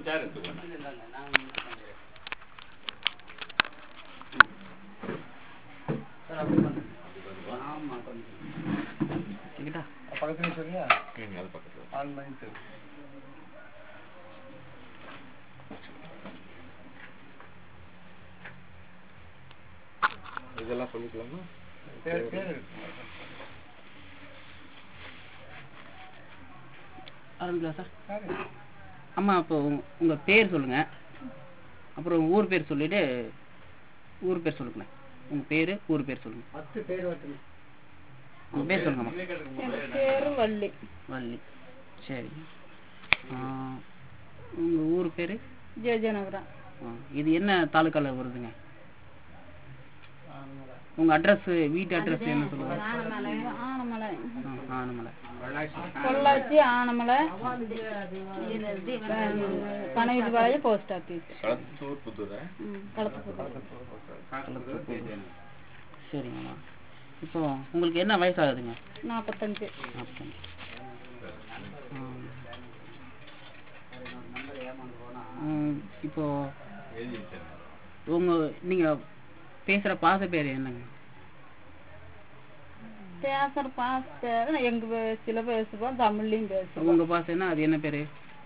சேர் எடுத்துக்கோங்க சரிங்களா பக்கத்துலயே சொல்லுங்க ம், அது பக்கத்துல ஆன்லைன் தெரியும் இதெல்லாம் சொல்லிக்கலாமா பேர் பேர் இருக்கு ஆரம்பிக்கலாம் சார் சரி. அம்மா அப்போ உங்க- உங்க பேர் சொல்லுங்க அப்புறம் உங்க ஊர் பேர் சொல்லிட்டு ஊர் பேர் சொல்லுங்களேன் உங்க பேரு ஊர் பேர் சொல்லுங்க பத்து பேர் வரட்டுங்க உங்க பேர் சொல்லுங்கம்மா என் பேரு வள்ளி வள்ளி சரி ஆ, உங்க ஊர் பேரு ஜெயஜனபுரம் ஆ, இது என்ன தாலுக்கால வருதுங்க உங்க அட்ரஸ் வீட்டு அட்ரஸ் என்ன சொல்லுங்க ஆனமலை ஆ, ஆனமலை பொள்ளாச்சி ஆனமலை பனவீட்டுப்பாளையம் போஸ்ட் ஆஃபீஸ் களத்தூர் புத்தூரா களத்துப்பூர் சரிங்கம்மா இப்போ உங்களுக்கு என்ன வயசாகுதுங்க நாற்பத்தஞ்சு நாற்பத்தஞ்சு ம், இப்போ உங்க நீங்க பேசுற பாச பேர் என்னங்க பேசுற பாஸ்டர் எங்க பேசில பேசுவோம் தமிழ்லையும் பேசுவோம் உங்க பாசைன்னா அது என்ன பேரு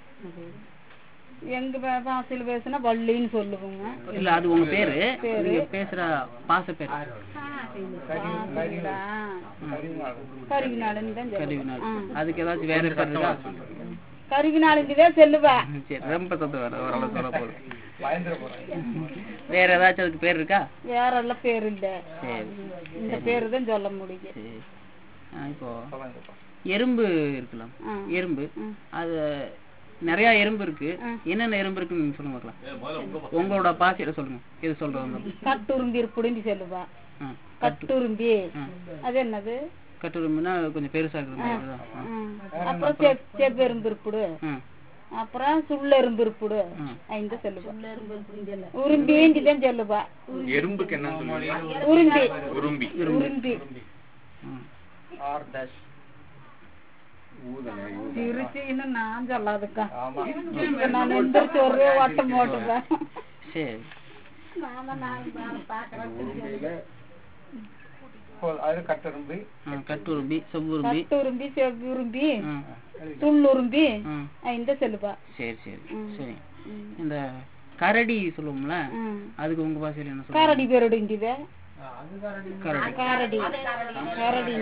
எங்க பா- பாசையில பேசுனா வள்ளின்னு சொல்லுவோங்க இல்ல அது உங்க பேரு நீங்க பேசுற பாச பேர் பாசைங்களா கருவிநாடுன்னு தான் கருவிநாள் சொல்லுவோம் அதுக்கு ஏதாச்சும் வேற பேர் இருக்கா கருவிநாடுக்கு தான் சொல்லுவேன் சரி ரொம்ப சத்தம் வர ஓரளவு சொல்ல போகுது பயந்துட போறேன் வேற ஏதாச்சும் அதுக்கு பேர் இருக்கா வேற எல்லாம் பேர் இல்ல சரி இந்த பேரு தான் சொல்ல முடியும் சரி ஆ, இப்போ சொல்லுங்கப்பா எறும்பு இருக்கலாம் ஆ. எறும்பு ம். அது நிறைய எறும்பு இருக்கு ஆ. என்னென்ன எறும்பு இருக்குன்னு நீங்க சொல்லுங்க பார்க்கலாம் உங்களோட பாசையில சொல்லுங்க இது சொல்றவங்க கட்டுரும்பி இருப்புடின்னு சொல்லுவா ஆ. கட்டுரும்பி ஆ. அது என்னது கட்டுரும்புனா கொஞ்சம் பெருசா இருக்கிற மாதிரி தான். ஆ. ம். அப்புறம் செப் செவ்வெரும்பு இருப்புடு ஆ. அப்புறம் சுள்ளெரும்பு இருப்புடு ஆ. ஐந்து சொல்லுவா உரும்பின்னு தான் சொல்லுவா எறும்புக்கு என்ன சொல்லுவீங்க உரும்பி உரும்பி உரும்பி ம். ஆர் டேஷ் ஊதனை திருச்சின்னு நான் சொல்லாதுக்கா ஆமா இப்ப நான் எந்திரிச்சு ஒரே ஓட்டம் போட்டுப்பேன் சரி இப்போ அது கட்டரும்பி ஆ, கட்டுரும்பி செவ்வுரும்பி கட்டுரும்பி செவ்வுரும்பி ஆ. சுள்ளுரும்பி ஆ. இந்த சொல்லுவா சரி சரி ம். சரி ம். இந்த கரடி சொல்லுவோம்ல ம். அதுக்கு உங்க பாசையில என்ன சொல்லுவாங்க காரடி பேரோட இங்கிவே கரடி காரடி காரடி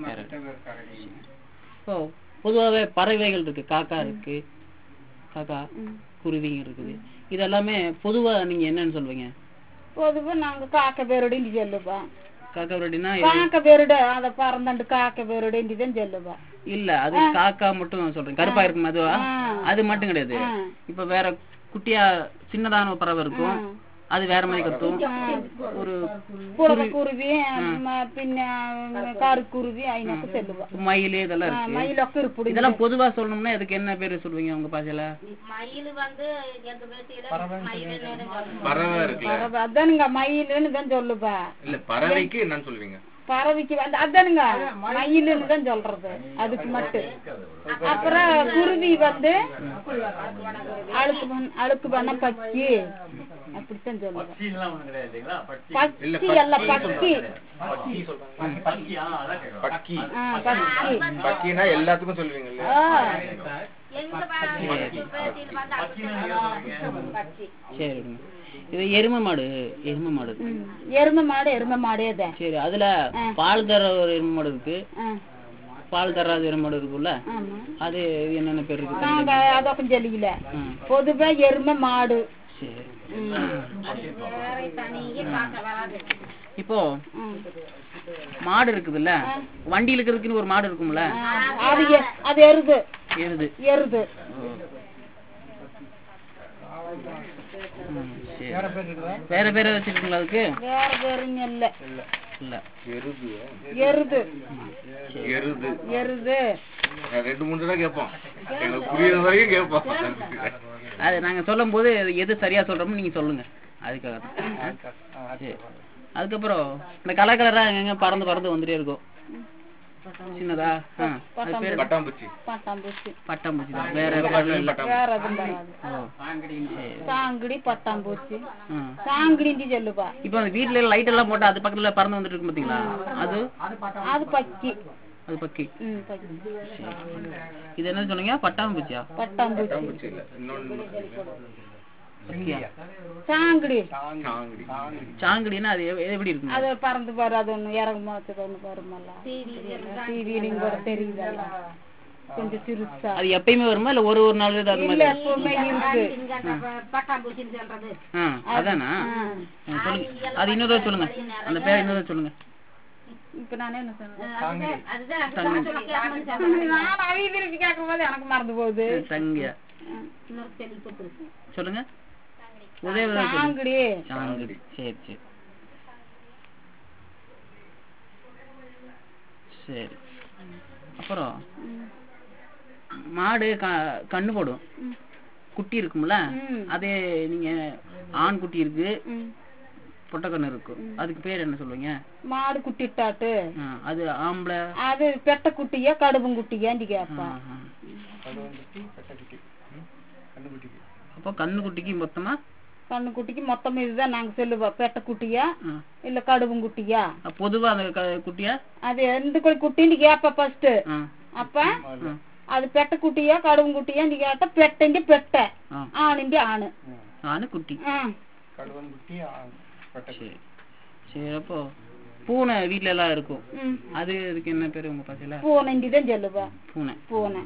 இப்போ பொதுவாகவே பறவைகள் இருக்கு காக்கா இருக்கு காக்கா ம். குருவிங்க இருக்குது இதெல்லாமே பொதுவா நீங்க என்னன்னு சொல்லுவீங்க பொதுவா நாங்க காக்க பேரோட சொல்லுவா காக்கா அப்படின்னா காக்க பேரோட அத பறந்தாண்டு காக்க பேரோட தான் சொல்லுவா இல்ல அது காக்கா மட்டும் சொல்றேன் கருப்பா இருக்கும் அதுவா ஆ. அது மட்டும் கிடையாது ஆ. இப்ப வேற குட்டியா சின்னதான ஒரு பறவை இருக்கும் அது வேற மாதிரி கத்தும் ஒரு புடவ குருவி ம- பின்ன காரு குருவி ஐநக்கு சொல்லுவா மயில் இதெல்லாம் ஆ, இருக்கு மயிலொக்கு இருப்புடு இதெல்லாம் பொதுவா சொல்லணும்னா இதுக்கு என்ன பேரு சொல்லுவீங்க உங்க பாஷையில பறவை இருக்குல்ல பறவை அதானுங்க மயிலுன்னு தான் சொல்லுவா இல்ல பறவைக்கு என்னன்னு சொல்லுவீங்க பறவைக்கு வந்து அதானுங்க மயிலுன்னு தான் சொல்றது அதுக்கு மட்டும் அப்புறம் குருவி வந்து அழுக்கு பண் அழுக்கு பண்ண பக்கி அப்படித்தான் சொல்லுவேன் பக்கி அல்ல பக்கி பக்கி ஆ பக்கி பக்கினா எல்லாத்துக்கும் சொல்லுவீங்கல்ல ஆ சரி விடுங்க. இது எருமை மாடு எருமை மாடு ம். எருமை மாடு எருமை மாடே தான் சரி அதுல பால் தர ஒரு எருமை மாடு இருக்கு ஆ பால் தராத எருமை மாடு இருக்குல்ல ஆமா அது என்னென்ன பேர் இருக்கு நாங்க அதொக்கம் சொல்லிக்கல ம். பொதுவா எருமை மாடு சரி ம். இப்போ ம். மாடு இருக்குதுல்ல வண்டியில இருக்கிறதுக்குன்னு ஒரு மாடு இருக்கும்ல ஆ, அது எ- அது எருது எருது எருது ம், சரி வேற பேர் இருக்குதா வேற பேர வச்சிருக்கீங்களா அதுக்கு வேற பேருங்க இல்ல இல்ல எருது எருது எருது எருது நான் ரெண்டு மூணு தடவை கேட்போம் எனக்கு புரியுற வரைக்கும் கேட்போம் அது நாங்க சொல்லும் போது எது சரியா சொல்றோமோ நீங்க சொல்லுங்க அதுக்காக தான். ஆ, சரி அதுக்கப்புறம் இந்த கலர் கலரா எங்க பறந்து பறந்து வந்துட்டே இருக்கும் சின்னதா ஆ அது பேர் பட்டாம்பூச்சி பட்டாம்பூச்சி பட்டாம்பூச்சி தான் வேற உங்க பேர்லாம் பாஷையில இல்ல பட்டாம்பூச்சி வேற எதுவும் வராது ஓ சரி சாங்கிடி பட்டாம்பூச்சி ஆ சாங்கிடின்னு சொல்லுப்பா இப்போ அந்த வீட்ல லைட் எல்லாம் போட்டு அது பக்கத்துல பறந்து வந்துட்டு இருக்கும் பாத்தீங்களா அது அது பக்கி அது பக்கி ம் பக்கி இது என்ன சொன்னீங்க பட்டாம்பூச்சியா பட்டாம்பூச்சி பட்டாம்பூச்சி இல்ல இன்னொன்னு பக்கியா சாங்கிடி சாங்கிடி சாங்கடின்னா அது எவ்- எப்படி இருக்கும் அது பறந்து பாரு அது ஒண்ணு இறங்கு மாத்தது ஒண்ணு பாருமல்ல டிவிலையும் கூட தெரியுதல்ல கொஞ்சம் சிறுசா அது எப்பயுமே வருமா இல்ல ஒரு ஒரு நாள் அது இல்ல மாதிரி எப்பவுமே இருக்கு பட்டாம்பூச்சின்னு சொல்றது ஆ அதானா ஆ, சொல்லுங்க அது இன்னொரு சொல்லுங்க அந்த பேர் இன்னொரு சொல்லுங்க இப்ப நானே என்ன சொன்னேன் அதுதான் அதுதான் தங்கி. கேட்கணும்னு சொன்னேன். நான் அவங்க திருப்பி கேட்கும் போது எனக்கு மறந்து போகுது தங்கியா இன்னொரு கேள்விப்பட்டிருக்கு. சொல்லுங்க உதய சொல்லுங்க சாங்கிடி சாங்கடி சரி சரி சரி அப்புறம் மாடு க- கண்ணு போடும் ம். குட்டி இருக்கும்ல ம். அதே நீங்க ஆண் குட்டி இருக்கு ம். பொட்டை கண்ணு இருக்கும் அதுக்கு பேர் என்ன சொல்லுவீங்க மாடு குட்டிட்டாட்டு ஆ, அது ஆம்பளை அது பெட்ட குட்டியா கடுபம் குட்டியான்னு கேப்பா ஆ, ஆ. கடுவங்குட்டி பெட்டக்குட்டி ம், கண்ணுக்குட்டிக்கு அப்போ கண்ணு குட்டிக்கு மொத்தமா கண்ணு குட்டிக்கு மொத்தம் இதுதான் நாங்க சொல்லுவோம் பெட்ட குட்டியா ஆ. இல்ல கடுபம் குட்டியா அ, பொதுவா அந்த க- குட்டியா அது எந்த கோழி குட்டின்னு கேப்பா ஃபர்ஸ்ட் ஆ, அப்ப ஆ, அது பெட்ட குட்டியா கடுபம் குட்டியான்னு கேட்டா பெட்டங்க பெட்ட ஆ. ஆணுண்டி ஆணு ஆணு குட்டி ம். கடுவங்குட்டி பெட்டக்குட்டி சரி சரி அப்போ பூனை வீட்ல எல்லாம் இருக்கும் ம். அது அதுக்கு என்ன பேரு உங்க பாசையில பூனைண்டி தான் சொல்லுவா பூனை பூனை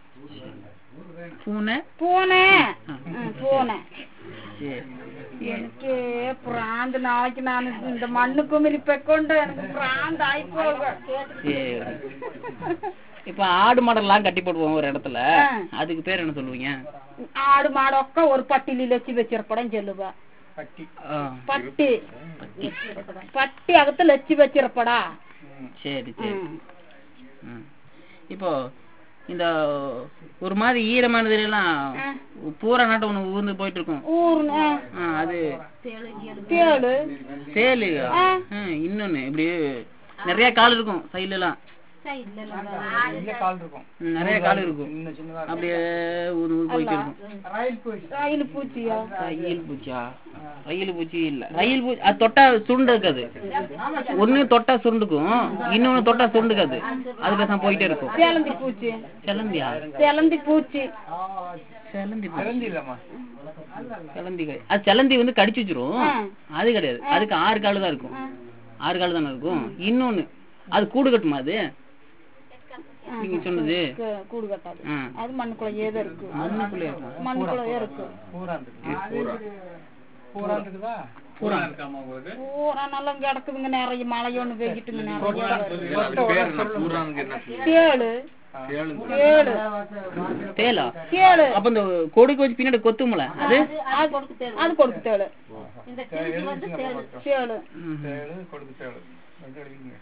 பூனை பூனை ஆ. ம், பூனை சரி எனக்கு பிராந்து நாளைக்கு நான் இந்த மண்ணு குமிழி பெக்கொண்டு எனக்கு பிராந்து ஆகி போக சரி இப்ப ஆடு மாடெல்லாம் கட்டி போடுவோம் ஒரு இடத்துல ஆ. அதுக்கு பேர் என்ன சொல்லுவீங்க ஆடு மாடொக்க ஒரு பட்டிலில வச்சு வச்சிருப்படம் சொல்லுவா பட்டி ஆ, பட்டி பட்டி அகத்து லட்சி வச்சிருப்படா சரி சரி ம். இப்போ இந்த ஒரு மாதிரி ஈரமானதுல எல்லாம் பூரா நாட்டம் ஒண்ணு ஊர்ந்து போயிட்டு இருக்கும் ஊர் ஆ, அது தேளு சேலு ஆ, இன்னொன்னு இப்படி நிறைய கால் இருக்கும் சைடுல எல்லாம் சைடுல எல்லாம் இல்ல கால் இருக்கும் ம், நிறைய கால் இருக்கும் சின்ன சின்னதா அப்படியே ஊது ஊது போயிட்டு இருக்கும் ரயில் போய் ரயில் பூச்சியா ரயில் பூச்சா ரயில் பூச்சி இல்ல ரயில் பூச்சி அது தொட்டா சுருண்டு இருக்காது ஒண்ணு தொட்டா சுருண்டுக்கும் இன்னொன்னு தொட்டா சுருண்டுக்காது அது பேசாம போயிட்டே இருக்கும் சேலந்தி பூச்சி செலந்தியா சேலந்தி பூச்சி செலந்தி பூச்சி. திறந்து இல்லம்மா செலந்தி கிடையாது. அது செலந்தி வந்து கடிச்சு வச்சிரும் ஆ. அது கிடையாது அதுக்கு ஆறு கால் தான் இருக்கும் ஆறு கால் தானே இருக்கும் இன்னொன்னு அது கூடு கட்டுமா அது நீங்க சொன்னது கு- கூடு கட்டாது ஆ. அது மண்ணுக்குள்ளேயே தான் இருக்கு மண்ணுக்குள்ளே இருக்கும் மண்ணுக்குள்ளேயே இருக்கு பூராந்துக்கு பூரா பூராந்துக்குதா பூரா பூரா நல்லா கிடக்குதுங்க நிறைய மழை ஒண்ணு பெய்யிட்டுங்க நிறைய இல்ல, அது பேர் என்ன பூரானுக்கு என்ன சொல்லுவீங்க? தேளு தேளுன்னு தேளு தேலா தேளு அப்ப இந்த கொடுக்கு வச்சு பின்னாடி கொத்துமுல அது அது அது கொடுக்கு தேளு இந்த கிழக்கு வந்து தேடு தேளு தேடு கொடுக்கு தேடு ரெண்டு எழுதிங்க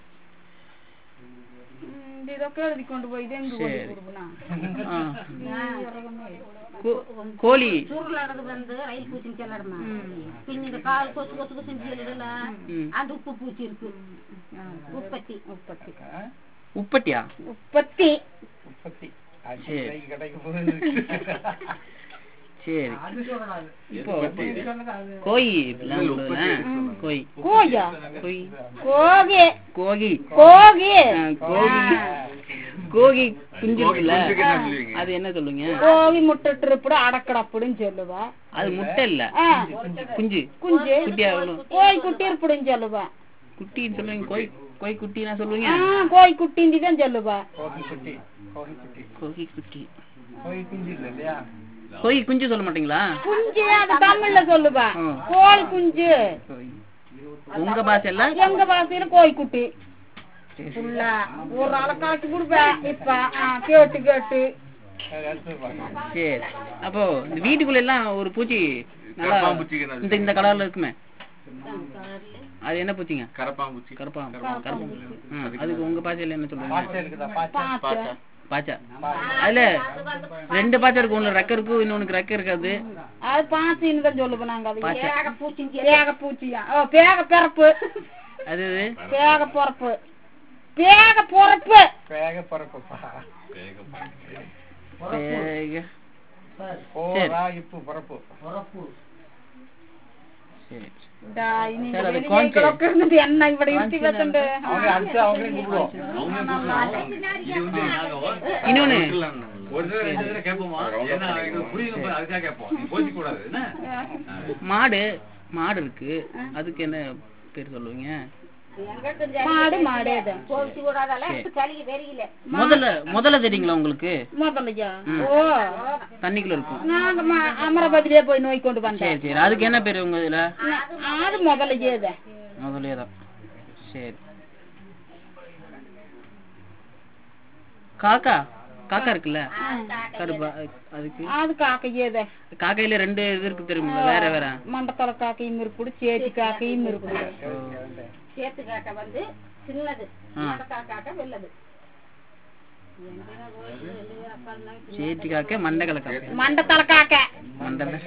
ம், இந்த இதொക്കെ எழுதி கொண்டு போய் இது எங்க கொண்டு கொடுக்கணா ஆ. கோ- கோழி சுருளானது வந்து ரயில் பூச்சின்னு சொல்லணுமா பின்ன இந்த கால் கொசு கொசு கொசுன்னு சொல்லுதுல ம். அந்த உப்பு பூச்சி இருக்கு உற்பத்தி உற்பத்தி உப்பட்டியா உற்பத்தி உற்பத்தி சரி. கடைக்கு கடைக்கு போகுது சரி இப்போ கோயி எல்லாம் இல்ல, உள்ளதுல, உற்பத்தி எதுக்கு சொன்னாங்க? கோயி கோயா கோயி கோகி கோகி கோகி ஆ, கோகி கோகி குஞ்சு இருக்குல்ல குஞ்சுக்கு என்ன சொல்லுவீங்க? அது என்ன சொல்லுங்க கோகி முட்டை இருப்பட அடக்கடப்புடுன்னு சொல்லுவா அது முட்டை இல்ல ஆ, குஞ்சு குஞ்சு குட்டியா எவ்வளவு கோய் குட்டி இருப்புடுன்னு சொல்லுவா குட்டின்னு சொல்லுவீங்க கோய் கோய் குட்டினா சொல்லுவீங்க ஆ, கோய் குட்டின்னு தான் சொல்லுவா கோகி குட்டி கோகி குட்டி கோகி குட்டி கோகி குஞ்சு இல்லை இல்லையா கோய் குஞ்சு சொல்ல மாட்டீங்களா குஞ்சு அது தமிழ்ல சொல்லுவா ஆ. கோழி குஞ்சு கோய். உங்க பாஷைல எங்க பாசையில கோய் குட்டி புள்ள ஒரு ஆளை காய்ச்சி கொடுப்பேன் இப்ப ஆ, கேட்டு கேட்டு அது அடுத்தது பாருங்க சரி அப்போ இந்த வீட்டுக்குள்ள எல்லாம் ஒரு பூச்சி நல்லா கரப்பாம்பூச்சிக்கு என்ன இந்த இந்த கலர்ல இருக்குமே அது என்ன பூச்சிங்க கரப்பாம்பூச்சி கருப்பா கருப்பா ம், அதுக்கு உங்க பாச்சையில என்ன சொல்றீங்க பாச்சை இருக்குதா பாச்சை பாச்சை பாச்சா அதுல ரெண்டு பாச்சா இருக்கு ஒண்ணு ரெக்க இருக்கு இன்னொன்னு ரெக்க இருக்காது அது பாச்சின்னு தான் சொல்லுவோம் நாங்க அது பாச்சை ஏக பூச்சின்னு பேக பூச்சியா ஓ பேக பிறப்பு அது பேக பிறப்பு பேக பொறப்பு வேக பறப்புப்பா பேக போரா இப்பு பறப்பு சரி டா, இனி சரி, அது வெளியே காமிச்சு. கிடக்கு இருந்தது என்ன இப்படி இருட்டி வச்சுண்டு அவங்க அடிச்சு அவங்களே கூப்பிடுவோம் இது வந்து இன்னொன்னு ஒரு தடவை ரெண்டு தடவை கேட்போமா ஏன்னா எங்களுக்கு புரியுது பாரு, அதுக்காக கேட்போம் நீ போச்சு கூடாது என்ன மாடு மாடு இருக்கு அதுக்கு என்ன பேர் சொல்லுவீங்க மாடு மாடேது கோவிச்சு விடாதால சளிக்கு பெரியல முதல்ல முதல்ல தெரியுங்களா உங்களுக்கு முதலையா ம். ஓ தண்ணிக்குள்ள இருக்கும் நாங்க ம- அமராவதியிலே போய் நோய் கொண்டு சரி வந்தோம் சரி அதுக்கு என்ன பேர் உங்க இதுல அது முதலையேத முதலே தான் சரி காக்கா காக்கா இருக்குல்ல கருப்பா அதுக்கு அது காக்கையேத காக்கையில ரெண்டு இது இருக்கு தெரியுமா வேற வேற மண்டத்தலை காக்கையும் இருக்குது சேத்தி காக்கையும் இருக்குது சேத்து காக்கை வந்து சின்னது ஆ. மடக்கா காக்கை வெள்ளது சேத்தி காக்கை மண்டகல காக்கை மண்டத்தலை காக்கை மண்டல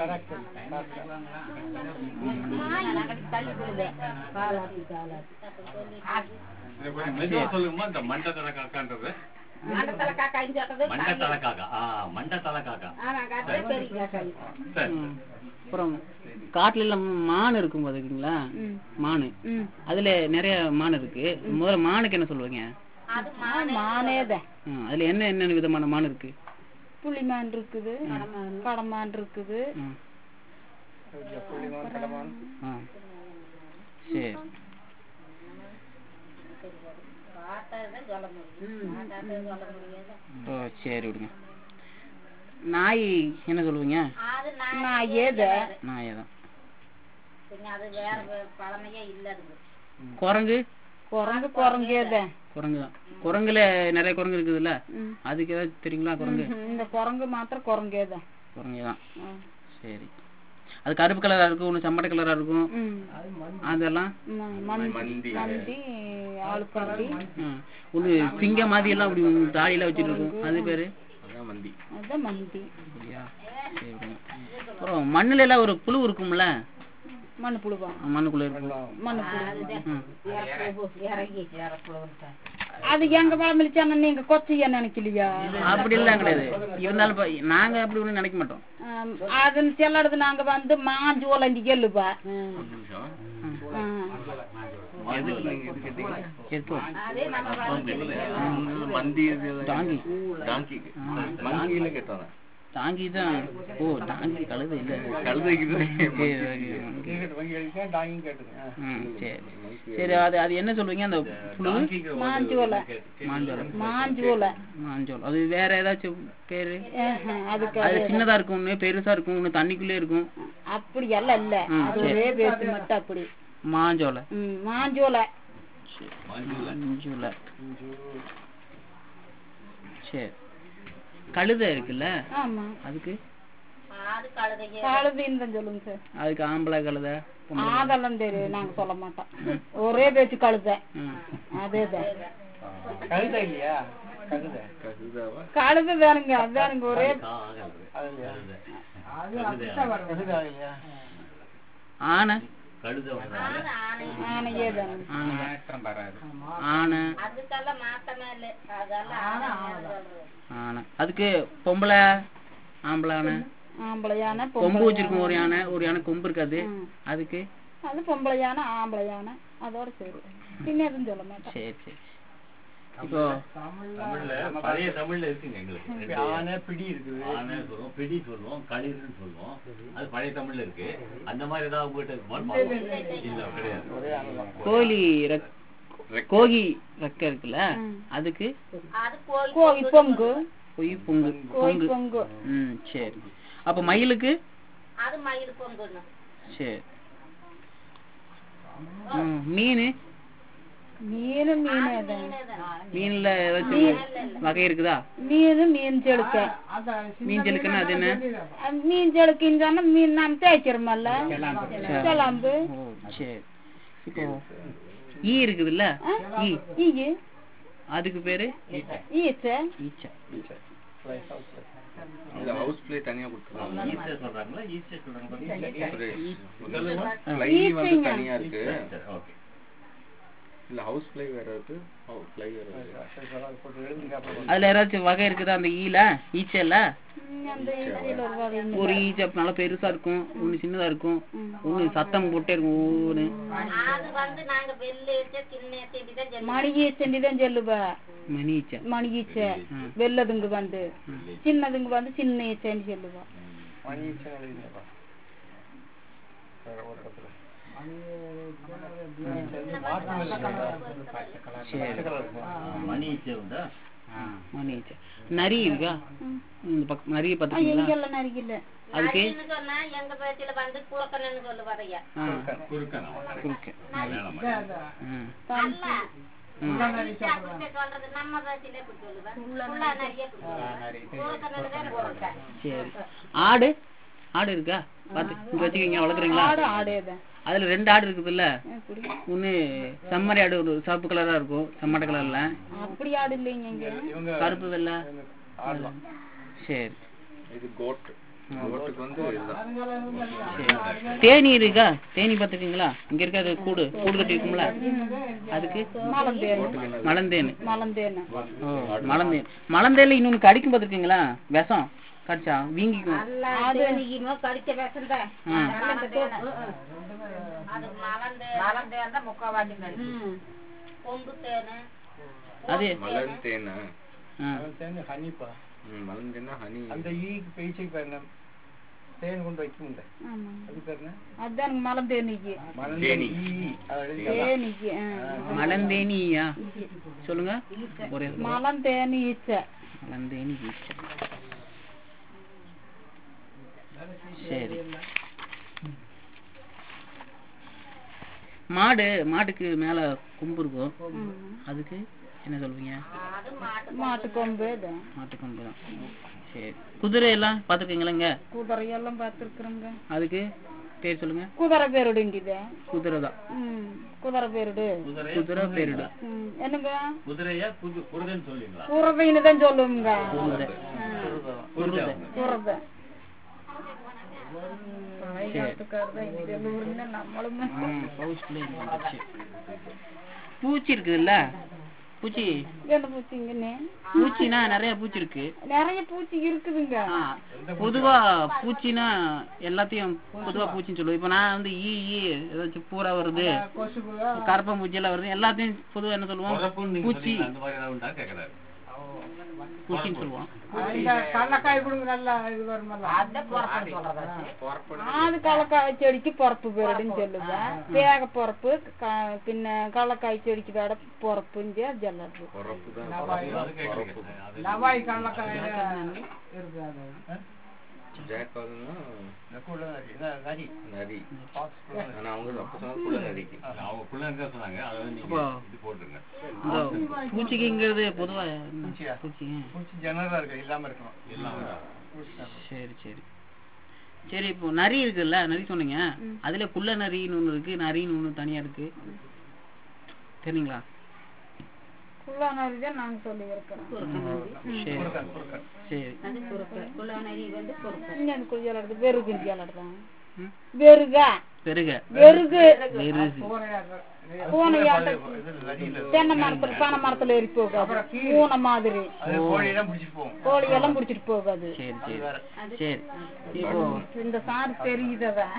தள்ளி போடுது காலாத்தி காலாத்தி இதை கொஞ்சம் மெதுவா சொல்லுங்கம்மா இந்த மண்டத்தலை காக்கான்றது மண்டத்தலை காக்கா சொல்றது மண்டத்தல காக்கா ஆ மண்டத்தல காக்கா ஆமா காக்கா பெரிய காக்காய் சரி ம். அப்புறம் காட்டுல எல்லாம் மான் இருக்கும் பாத்துக்கீங்களா ம். மானு ம். அதுல நிறைய மான் இருக்கு முதல்ல மானுக்கு என்ன சொல்லுவீங்க அது மானேத ம், அதுல என்ன என்ன விதமான மான் இருக்கு புளிமான் இருக்குது கடமான் இருக்குது ம். புள்ளிமான் கடமான் ஆ. சரி காட்டாதான் சொல்ல முடியும் காட்டாதான் சொல்ல முடியாது ஓ சரி விடுங்க நாய் என்ன சொல்லுவீங்க அது நான் ஏத நாயை தான் நான் அது வேற வே- பழமையே இல்ல அது குரங்கு குரங்கு குரங்கேத குரங்கு தான் குரங்குல நிறைய குரங்கு இருக்குதுல்ல ம். அதுக்கு ஏதாவது தெரியுங்களா குரங்கு இந்த குரங்கு மாத்திரம் குரங்கேத குரங்கு தான் சரி அது கருப்பு கலரா இருக்கும் ஒன்று சம்பட கலரா இருக்கும் அதெல்லாம் ம- மந்தி மந்தி. மந்தி ஆளுக்காண்டி ஒன்று சிங்க மாதிரி எல்லாம் அப்படி தாடியெல்லாம் வச்சுட்டு இருக்கும் அது பேரு அதான் மந்தி அதான் மந்தி அப்படியா சரி விடுங்க. அப்புறம் மண்ணுல எல்லாம் ஒரு புழு இருக்கும்ல மண்ணு புழுவா மண்ணுக்குள்ள இருக்கும் மண்ணு புழு ம். இறங்கி அது எங்க பழமளிச்சான நீங்க கொச்சையா நினைக்கலையா அப்படி எல்லாம் கிடையாது இருந்தாலும் இப்ப நாங்க அப்படி ஒண்ணும் நினைக்க மாட்டோம் ஆம், அதுன்னு செல்லறது நாங்க வந்து மாஞ்சு ஓலண்டி கெல்லுப்பா ஒரு நிமிஷம் எதுக்கு நீங்க இது கேட்டீங்க எதுக்கு? அதே நம்ம மந்தி இது டாங்கி. டாங்கிக்கு மங்கியில கேட்டாங்க தாங்கி தான் ஓ தாங்கி கழுது இல்ல கழுதைக்கு தான் சரி, okay. கிரிக்கெட் வங்கி அடிச்சா டாங்கிங் கேட்டுங்க ம், சரி சரி அது அது என்ன சொல்லுவீங்க அந்த புழு மாஞ்சு ஓலை மாஞ்சோளம் மாஞ்சு ஓலை மாஞ்சோளம் அது வேற ஏதாச்சும் பேரு ஆஹா, அதுக்கு அது சின்னதா இருக்கும் ஒண்ணு பெருசா இருக்கும் ஒண்ணு தண்ணிக்குள்ளே இருக்கும் அப்படி எல்லாம் இல்ல ம், அது சரி. ஒரே பேசு மட்டும் அப்படி மாஞ்சோலை ம், மாஞ்சோலை மஞ்சுளை சரி கழுதை இருக்குல்ல ஆமா அதுக்கு அது கழுதைங்க கழுதின்னு தான் சொல்லுங்க சார் அதுக்கு ஆம்பளை கழுதை பொம்பளை அதெல்லாம் தெரியும் நாங்க சொல்ல மாட்டோம் ஒரே பேச்சு கழுதை ம். அதேதான் கழுதை இல்லையா கழுதை கழுதாவா கழுதை தானுங்க அதானுங்க ஒரே அது இல்லையா கழுதை இல்லையா ஆனை கழுத அது ஆணை ஆனையே தானுங்க ஆனை ஆனை அதுக்கெல்லாம் மாத்தமே இல்லை அதெல்லாம் ஆணை சொல்றது ஆனை அதுக்கு பொம்பளை ஆம்பளை ஆனை ஆம்பளை யானை கொம்பு பொம்பளை வச்சிருக்கும் ஒரு யானை ஒரு யானை கொம்பு இருக்காது ம். அதுக்கு அது பொம்பளை யானை ஆம்பளை யானை அதோட சரி பின்ன எதுவும் சொல்ல மாட்டேன் சரி சரி இப்போ தமிழ்ல பழைய தமிழ்ல இருக்குங்க எங்களுக்கு ரெண்டு ஆனை பிடி இருக்குது ஆனை சொல்லுவோம் பிடி சொல்லுவோம் களிர்னு சொல்லுவோம் அது பழைய தமிழ்ல இருக்கு அந்த மாதிரி ஏதாவது உங்ககிட்ட இருக்குமான்னு பார்ப்போம். இல்ல கிடையாது ஒரே ஆனை தான் கோழி ரெக்- கோகி ரெக்க இருக்குல்ல ம். அதுக்கு அது கோழி கோழி பொங்கு பொய் பொங்கு கோழி பொங்கு பொங்கு ம் சரி அப்ப மயிலுக்கு அது மயில் பொங்குன்னு சரி ம், மீன் மீன் மீன் தான் மீன்ல ஏதாச்சும் வகை இருக்குதா மீன் மீன் செழுக்க மீன் செலுக்குன்னா அது என்ன அஹ் மீன் செழுக்கின்னு சொன்னா மீன் நாம் தேய்க்கிறோமல்ல கிளம்பு ஓ சரி இப்போ ஈ இருக்குதுல்ல ஈ ஈ அதுக்கு பேரு ஈச்ச ஈச்சா இல்ல ஹவுஸ் பிளே தனியா கொடுத்துருக்காங்க ஈஸ்டர் சொல்றாங்களா ஈஸ்டர் சொல்றாங்க பாத்தீங்களா? ஃப்ளை வந்து தனியா இருக்கு சரி, ஓகே இல்ல ஹவுஸ் ஃப்ளை வேற இருக்கு ஹவுஸ் ஃப்ளை வேற இருக்கு போட்டு எழுதி அப்புறம் அதுல ஏதாச்சும் வகை இருக்குதா அந்த ஈல ஈச்சல்ல ம், அந்த இதில் ஒரு வகை இல்லை. ஒரு ஈச்ச நல்லா பெருசா இருக்கும் ஒண்ணு சின்னதா இருக்கும் ஒண்ணு சத்தம் போட்டே இருக்கும் ஒவ்வொன்னு அது வந்து நாங்க வெள்ளை வச்ச சின்ன செடி தான் ஜெல்லி. மணிகி செண்டி தான் சொல்லுவா மணி ஈச்ச மணிகீச்சை வெள்ளதுங்க வந்து சின்னதுங்க வந்து சின்ன ஈச்சைன்னு சொல்லுவா மணி ஈச்சை எழுதினப்பா ஒரு இடத்துல மாற்றம் இல்லை பச்சை கலர் இருக்கும் மணி இச்சை உண்டா ஆ, மணி ஈச்ச நரி இருக்கா இந்த பக்கம் நிறைய ஆ, பாத்துக்கீங்களா எங்கெல்லாம் நரிக்கல அதுக்கு நரின்னு சொன்னா எங்க பேச்சில வந்து குளக்கணும்னு சொல்லுவாரு ஐயா ஆ, குறுக்கன் குறுக்கு மேலம் ஆ. அல்ல நரிச்சா குறுக்க சொல்றது நம்ம பேச்சில இப்படி சொல்லுவேன் புள்ளா நரியா குளக்கணுன்னு தான் குளக்க சரி ஆடு ஆடு இருக்கா பாத்து இங்க வச்சுக்கீங்க வளர்க்குறீங்களா ஆடு ஆடேதான் அதுல ரெண்டு ஆடு இருக்குதுல்ல எப்படி ஒண்ணு செம்மறி ஆடு ஒரு சிவப்பு கலரா இருக்கும் செம்மட்ட கலர்ல அப்படி ஆடு இல்லைங்க இங்க இவங்க கருப்பு வெள்ளை ஆடலாம் சரி இது கோட் கோட்டுக்கு வந்து இதுதான் சரி தேனி இருக்கா தேனி பாத்துக்கீங்களா இங்க இருக்காது கூடு கூடு கட்டி இருக்கும்ல அதுக்கு மலந்தேன் மலந்தேனு மலந்தேன் ஓ மலந்தேன் மலந்தேன்ல இன்னொன்னு கடிக்கும் பாத்துருக்கீங்களா விஷம் கடிச்சா வீங்கிக்கும் அது நீங்க கடிச்ச விஷம் தான் ஆ. அது மலந்து மலந்து அந்த முக்காவாசி கொம்பு தேனு அது மலர் தேனா ஆ. அவன் சேர்ந்து ஹனிப்பா ம், மலர் தேனா ஹனி அந்த ஈக்கு பேச்சைக்கு பேர் என்ன தேன் கொண்டு வைக்கும்ல ஆமா அது பேர் என்ன அதான் மலந்தேனிக்கு மலர் தேனி. ஈ அது எழுதி தேனிக்கு ஆ. மலந்தேனியா சொல்லுங்க ஒரே மலந்தேனி ஈச்சை மலந்தேனி ஈச்ச சரி மாடு மாட்டுக்கு மேல கொம்பு இருக்கும் அதுக்கு என்ன சொல்வீங்க அது மாட்டு மாட்டு கொம்பு தான் மாட்டு கொம்பு தான் சரி குதிரை எல்லாம் பாத்துருக்கீங்களா இங்க குதிரையெல்லாம் பார்த்துருக்குறோங்க அதுக்கு பேர் சொல்லுங்க குதிரை பேருடுங்கிது குதிரை தான் ம் குதிரை பேருடு குதிரை குதிரை பேருடு ம் என்னங்க குதிரையா குது குருதன் சொல்லுவீங்களா குறவைன்னு தான் சொல்லுவோங்க குதிரை குருதை குறவை பழைய காலத்துக்காரர் தான் இங்க ஊருன்னா நம்மளுமே ம், பவுச்சுக்குள்ள இது வந்துச்சு. பூச்சி இருக்குதுல்ல பூச்சி என்ன பூச்சிங்கன்னு பூச்சினா நிறைய பூச்சி இருக்கு நிறைய பூச்சி இருக்குதுங்க ஆ, பொதுவா பூச்சினா எல்லாத்தையும் பொதுவா பூச்சின்னு சொல்லுவோம் இப்ப நான் வந்து ஈ ஈ ஏதாச்சும் பூரா வருது கரப்பம் பூச்சி எல்லாம் வருது எல்லாத்தையும் பொதுவா என்ன சொல்லுவோம் குழப்பம்னு நீங்க பூச்சி சொன்னீங்களா? அந்த மாதிரி ஏதாவது உண்டா கேக்குறாரு பூச்சின்னு சொல்லுவோம் கடலக்காய் கொடுங்க நல்லா இது வருமல்ல அந்த பொறப்புன்னு சொல்றது ஆது கலக்காய் செடிக்கு பொறப்பு பேருடுன்னு சொல்லுவேன் தேக பொறப்பு க- பின்ன கடலக்காய் செடிக்கு வேட பொறப்புங்க ஜல்லது பொறப்பு தான் அது கேக்குறீங்க அது நவாய் கடலக்காய் இருக்கு அது ஜாக்கால்னா குள்ள நரி என்ன நரி நரி பாக்ஸ் குள்ள நரி. ஆனா அவங்க அப்ப சொன்னா குள்ள நரிக்கு அவங்க பிள்ளைங்க தான் சொன்னாங்க அதை வந்து நீங்க அப்போ- இது போட்டுருங்க இந்த பூச்சிக்குங்கிறது பொதுவா என்ன? பூச்சியா? பூச்சி ஆ. பூச்சி ஜெனரலா இருக்கு இல்லாம இருக்கணும் எல்லாம் பூச்சி தான். சரி சரி சரி இப்போ நரி இருக்குல்ல நரி சொன்னீங்க அதுல குள்ள நரின்னு ஒண்ணு இருக்கு நரின்னு ஒண்ணு தனியா இருக்கு தெரியுங்களா குள்ளா நரி தான் நாங்க சொல்லி இருக்கிறோம் சரி குறுக்கன், குறுக்கன். சரி அது குறுக்க குள்ள நரி வந்து குறுக்க இங்க அந்த குள் ஜல்லடுது வெறுகுன்னு ஜல்லடுதான் ம். வெறுகா பெருக வெறுகு வெறுகு பூனையாட்டம் இது நரியில இருக்கு. தென்னை மரத்துல பனை மரத்துல ஏறி போகாது பூனை மாதிரி அது கோழியெல்லாம் பிடிச்சிட்டு போகும் கோழி எல்லாம் புடிச்சிட்டு போகாது சரி சரி சரி இப்போ இந்த சாறு தெரியுதவன்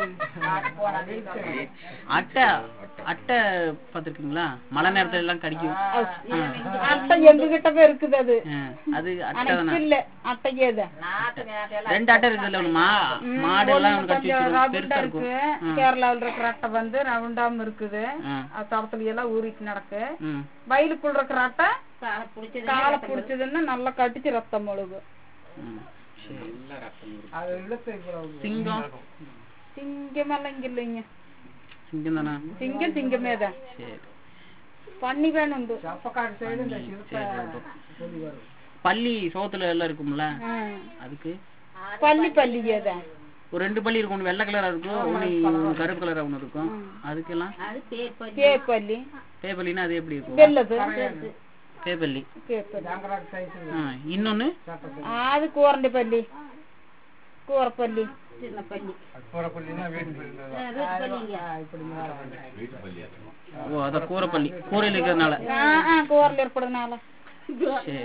அட்டை அட்டை பார்த்திருக்கீங்களா மழை நேரத்துல எல்லாம் கடிக்கும் அட்டை எங்ககிட்ட போய் இருக்குது அது ஆ, அது அட்டை ஆனா தானே இப்ப இல்ல அட்டையே தான் நாட்டு நேரத்துல ரெண்டு அட்டை இருக்குதுல்ல ஒண்ணு மா மாடு எல்லாம் ஒண்ணு கடிச்சு கொஞ்சம் வச்சிரும் ரவுண்டா பெருசா இருக்கு இருக்கும் கேரளாவுல இருக்கிற அட்டை வந்து ரவுண்டாம இருக்குது ஆ, அது தளத்துல எல்லாம் ஊறிட்டு நடக்கு ம் வயலுக்குள்ள இருக்கிற அட்டை காலை பிடிச்சது காலை புடிச்சதுன்னா நல்லா கடிச்சு ரத்தம் முழுகு ம் சரி அது இழுத்து இவ்வளவு சிங்கம் சிங்கம் எல்லாம் இங்க இல்லைங்க சிங்கம் தானே சிங்கம் சிங்கமே தான் சரி பண்ணி வேணுண்டு அப்பக்காடு சைடு இந்த சரி பள்ளி சோத்துல எல்லாம் இருக்கும்ல ஆ. அதுக்கு பள்ளி பள்ளியே தான் ஒரு ரெண்டு பள்ளி இருக்கும் ஒன்று வெள்ளை கலரா இருக்கும் ஒன்று கருப்பு கலரா ஒன்று இருக்கும் அதுக்கெல்லாம் அது பேப்பர் கேப்பள்ளி பேப்பள்ளினா அது எப்படி இருக்கும் வெள்ளது பேப்பள்ளி கேப்பள்ளி ஜாங்கராக்கு சைஸ் ஆ, இன்னொன்னு அது கூரண்டி பள்ளி கூரப்பள்ளி சின்ன பள்ளி கூறப்பள்ளினா வீட்டு பள்ளி ஆ, வீட்டு பள்ளிங்க வீட்டு பள்ளியா இருக்கும் ஓ அத கூரைப்பள்ளி கூரையில் இருக்கிறதுனால ஆ ஆ கூரல் ஏற்படுறதுனால சரி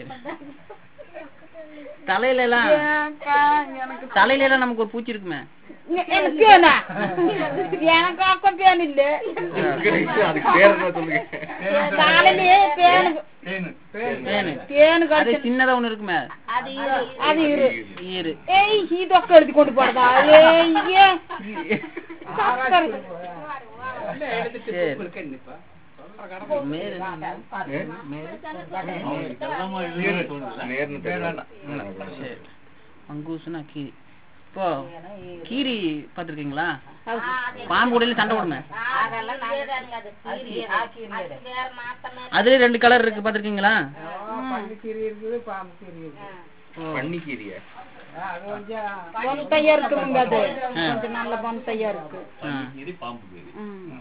தலையில எல்லாம் ஏன்க்கா, எனக்கு தலையில எல்லாம் நமக்கு ஒரு பூச்சி இருக்குமே எனக்கு பேனா எனக்கு அப்ப பேன் இல்ல அதுக்கு பேர் என்ன சொல்லுங்க காலையிலேயே பேனு தேனு பேனு பேனு அது கடிச்சு சின்னதா ஒண்ணு இருக்குமே அது இரு. அது இரு ஈரு ஏய் இதொக்க எடுத்து கொண்டு போறதா ஏய் ஏ சக்கரை. சரி மேரு மேரு அவங்களுக்கு எல்லாமே இல்லைன்னு தோணுதுல்ல நேர்னு தெரியல சரி மங்கூசுனா கீரி இப்போ கீரி பாத்திருக்கீங்களா பாம்பு உடையில சண்டை போடுமே அதெல்லாம் நல்லதானுங்க, அது கீரி. அது வேற மாத்தமே அதுல ரெண்டு கலர் இருக்கு பாத்திருக்கீங்களா பள்ளி கீரி இருக்குது பாம்பு கீரி இருக்குது பன்னிக்கீரியா ஆ, அது கொஞ்சம் பொன்தையா இருக்குமுங்க அது கொஞ்சம் நல்ல பொன்தையா இருக்கு கீரி பாம்பு கீரி ம்.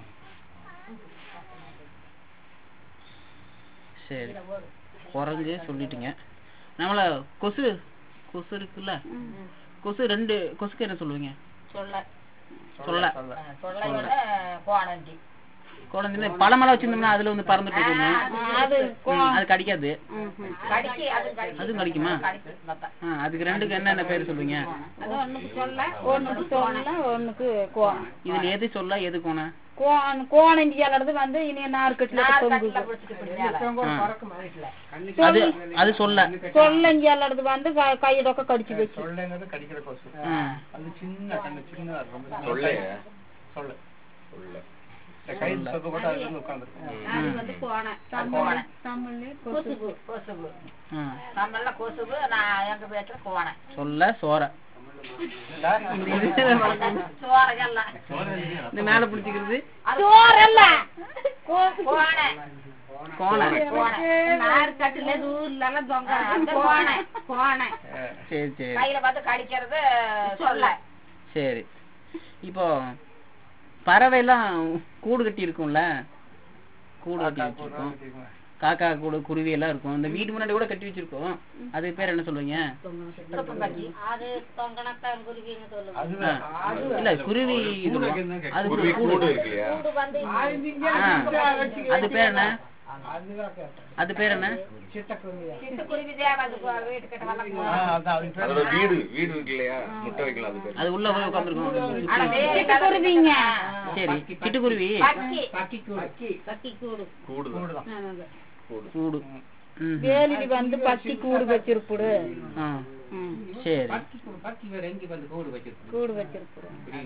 சரி குரங்கு சொல்லிட்டீங்க நம்மள கொசு கொசு இருக்குல்ல கொசு ரெண்டு கொசுக்கு என்ன சொல்லுவீங்க சொல்ல சொல்ல சொல்லையோட கோணஞ்சி குழந்தை பழமெல்லாம் வச்சிருந்தோம்னா அதுல வந்து பறந்துட்டு இருக்குங்க அது கோ- ம், அது கடிக்காது ம்ஹும். கடிக்கு அது கடிக்கு அதுவும் கடிக்குமா ஆ, அதுக்கு ரெண்டுக்கு என்னென்ன பேர் சொல்லுவீங்க அது ஒண்ணுக்கு சொல்ல ஒண்ணுக்கு சொல்ல ஒண்ணுக்கு கோணம் இதுல எது சொல்ல எது கோண கோணம் கோணம் இல்லாதது வந்து இனி நார்கட்டில தொங்குது பறக்கும் வீட்டுல அது அது சொல்ல சொல்ல இல்லாதது வந்து க- கையடொக்க கடிச்சு வச்சு சொல்லுங்கிறது கடிக்கிற கொசு ஆ. அது சின்ன கண்ணு சின்னதா இருக்கும் ரொம்ப சொல்லையா சொல்லு சொல்ல இந்த கை சொப்பு கூட அது வந்து உட்காந்துருக்கும் அது வந்து கோண தமிழ்ல தமிழ்ல கொசு கொசுபு கொசுபு ஆ. நம்மள கொசுபு நான் எங்க வீட்டுல கோண சொல்ல சோற இந்த இது சோறைகள்லாம் இந்த மேல பிடிச்சிக்கிறது சோறல்ல கோண கோண நார்கட்டுல ஊர்ல எல்லாம் தொங்க கோண கோண சரி சரி கையில பார்த்து கடிக்கிறது சொல்ல சரி இப்போ பறவை எல்லாம் கூடு கட்டி இருக்கும்ல கூடு கட்டி வச்சிருக்கோம் காக்கா கூடு குருவி எல்லாம் இருக்கும் இந்த வீட்டு முன்னாடி கூட கட்டி வச்சிருக்கோம் அதுக்கு பேர் என்ன சொல்லுவீங்க அது தொங்கணத்தான் குருவின்னு சொல்லுவோம் ஆ. இல்ல குருவி சொல்லுவோம். அது குருவி கூடு கூடு இருக்கு இல்லையா கூடு வந்து ஆ. அது பேர் என்ன அதுதான் கேட்டேன் அது பேர் என்ன சிட்டக்குருவியா சிட்டுக்குருவி தேவை அது வீட்டுக்கிட்ட ஆ, வளர்க்கும் அதான் அது பேர் அதோட வீடு வீடு இருக்கு இல்லையா முட்டை வைக்கலாம் அது பேர் அது உள்ள போய் உட்காந்துருக்கும் ஆனா வேறு சிட்டுக்குருவிங்க. சரி சிட்டுக்குருவி பக்கி பக்கி கூடு கூடு கூடுதான் கூடு கூடு ம். வேலிக்கு வந்து பத்தி கூடு வச்சிருப்புடு ஆ. ம். சரி பக்கி வேற எங்க வந்து கூடு வச்சிருக்கு கூடு வச்சிருப்புடு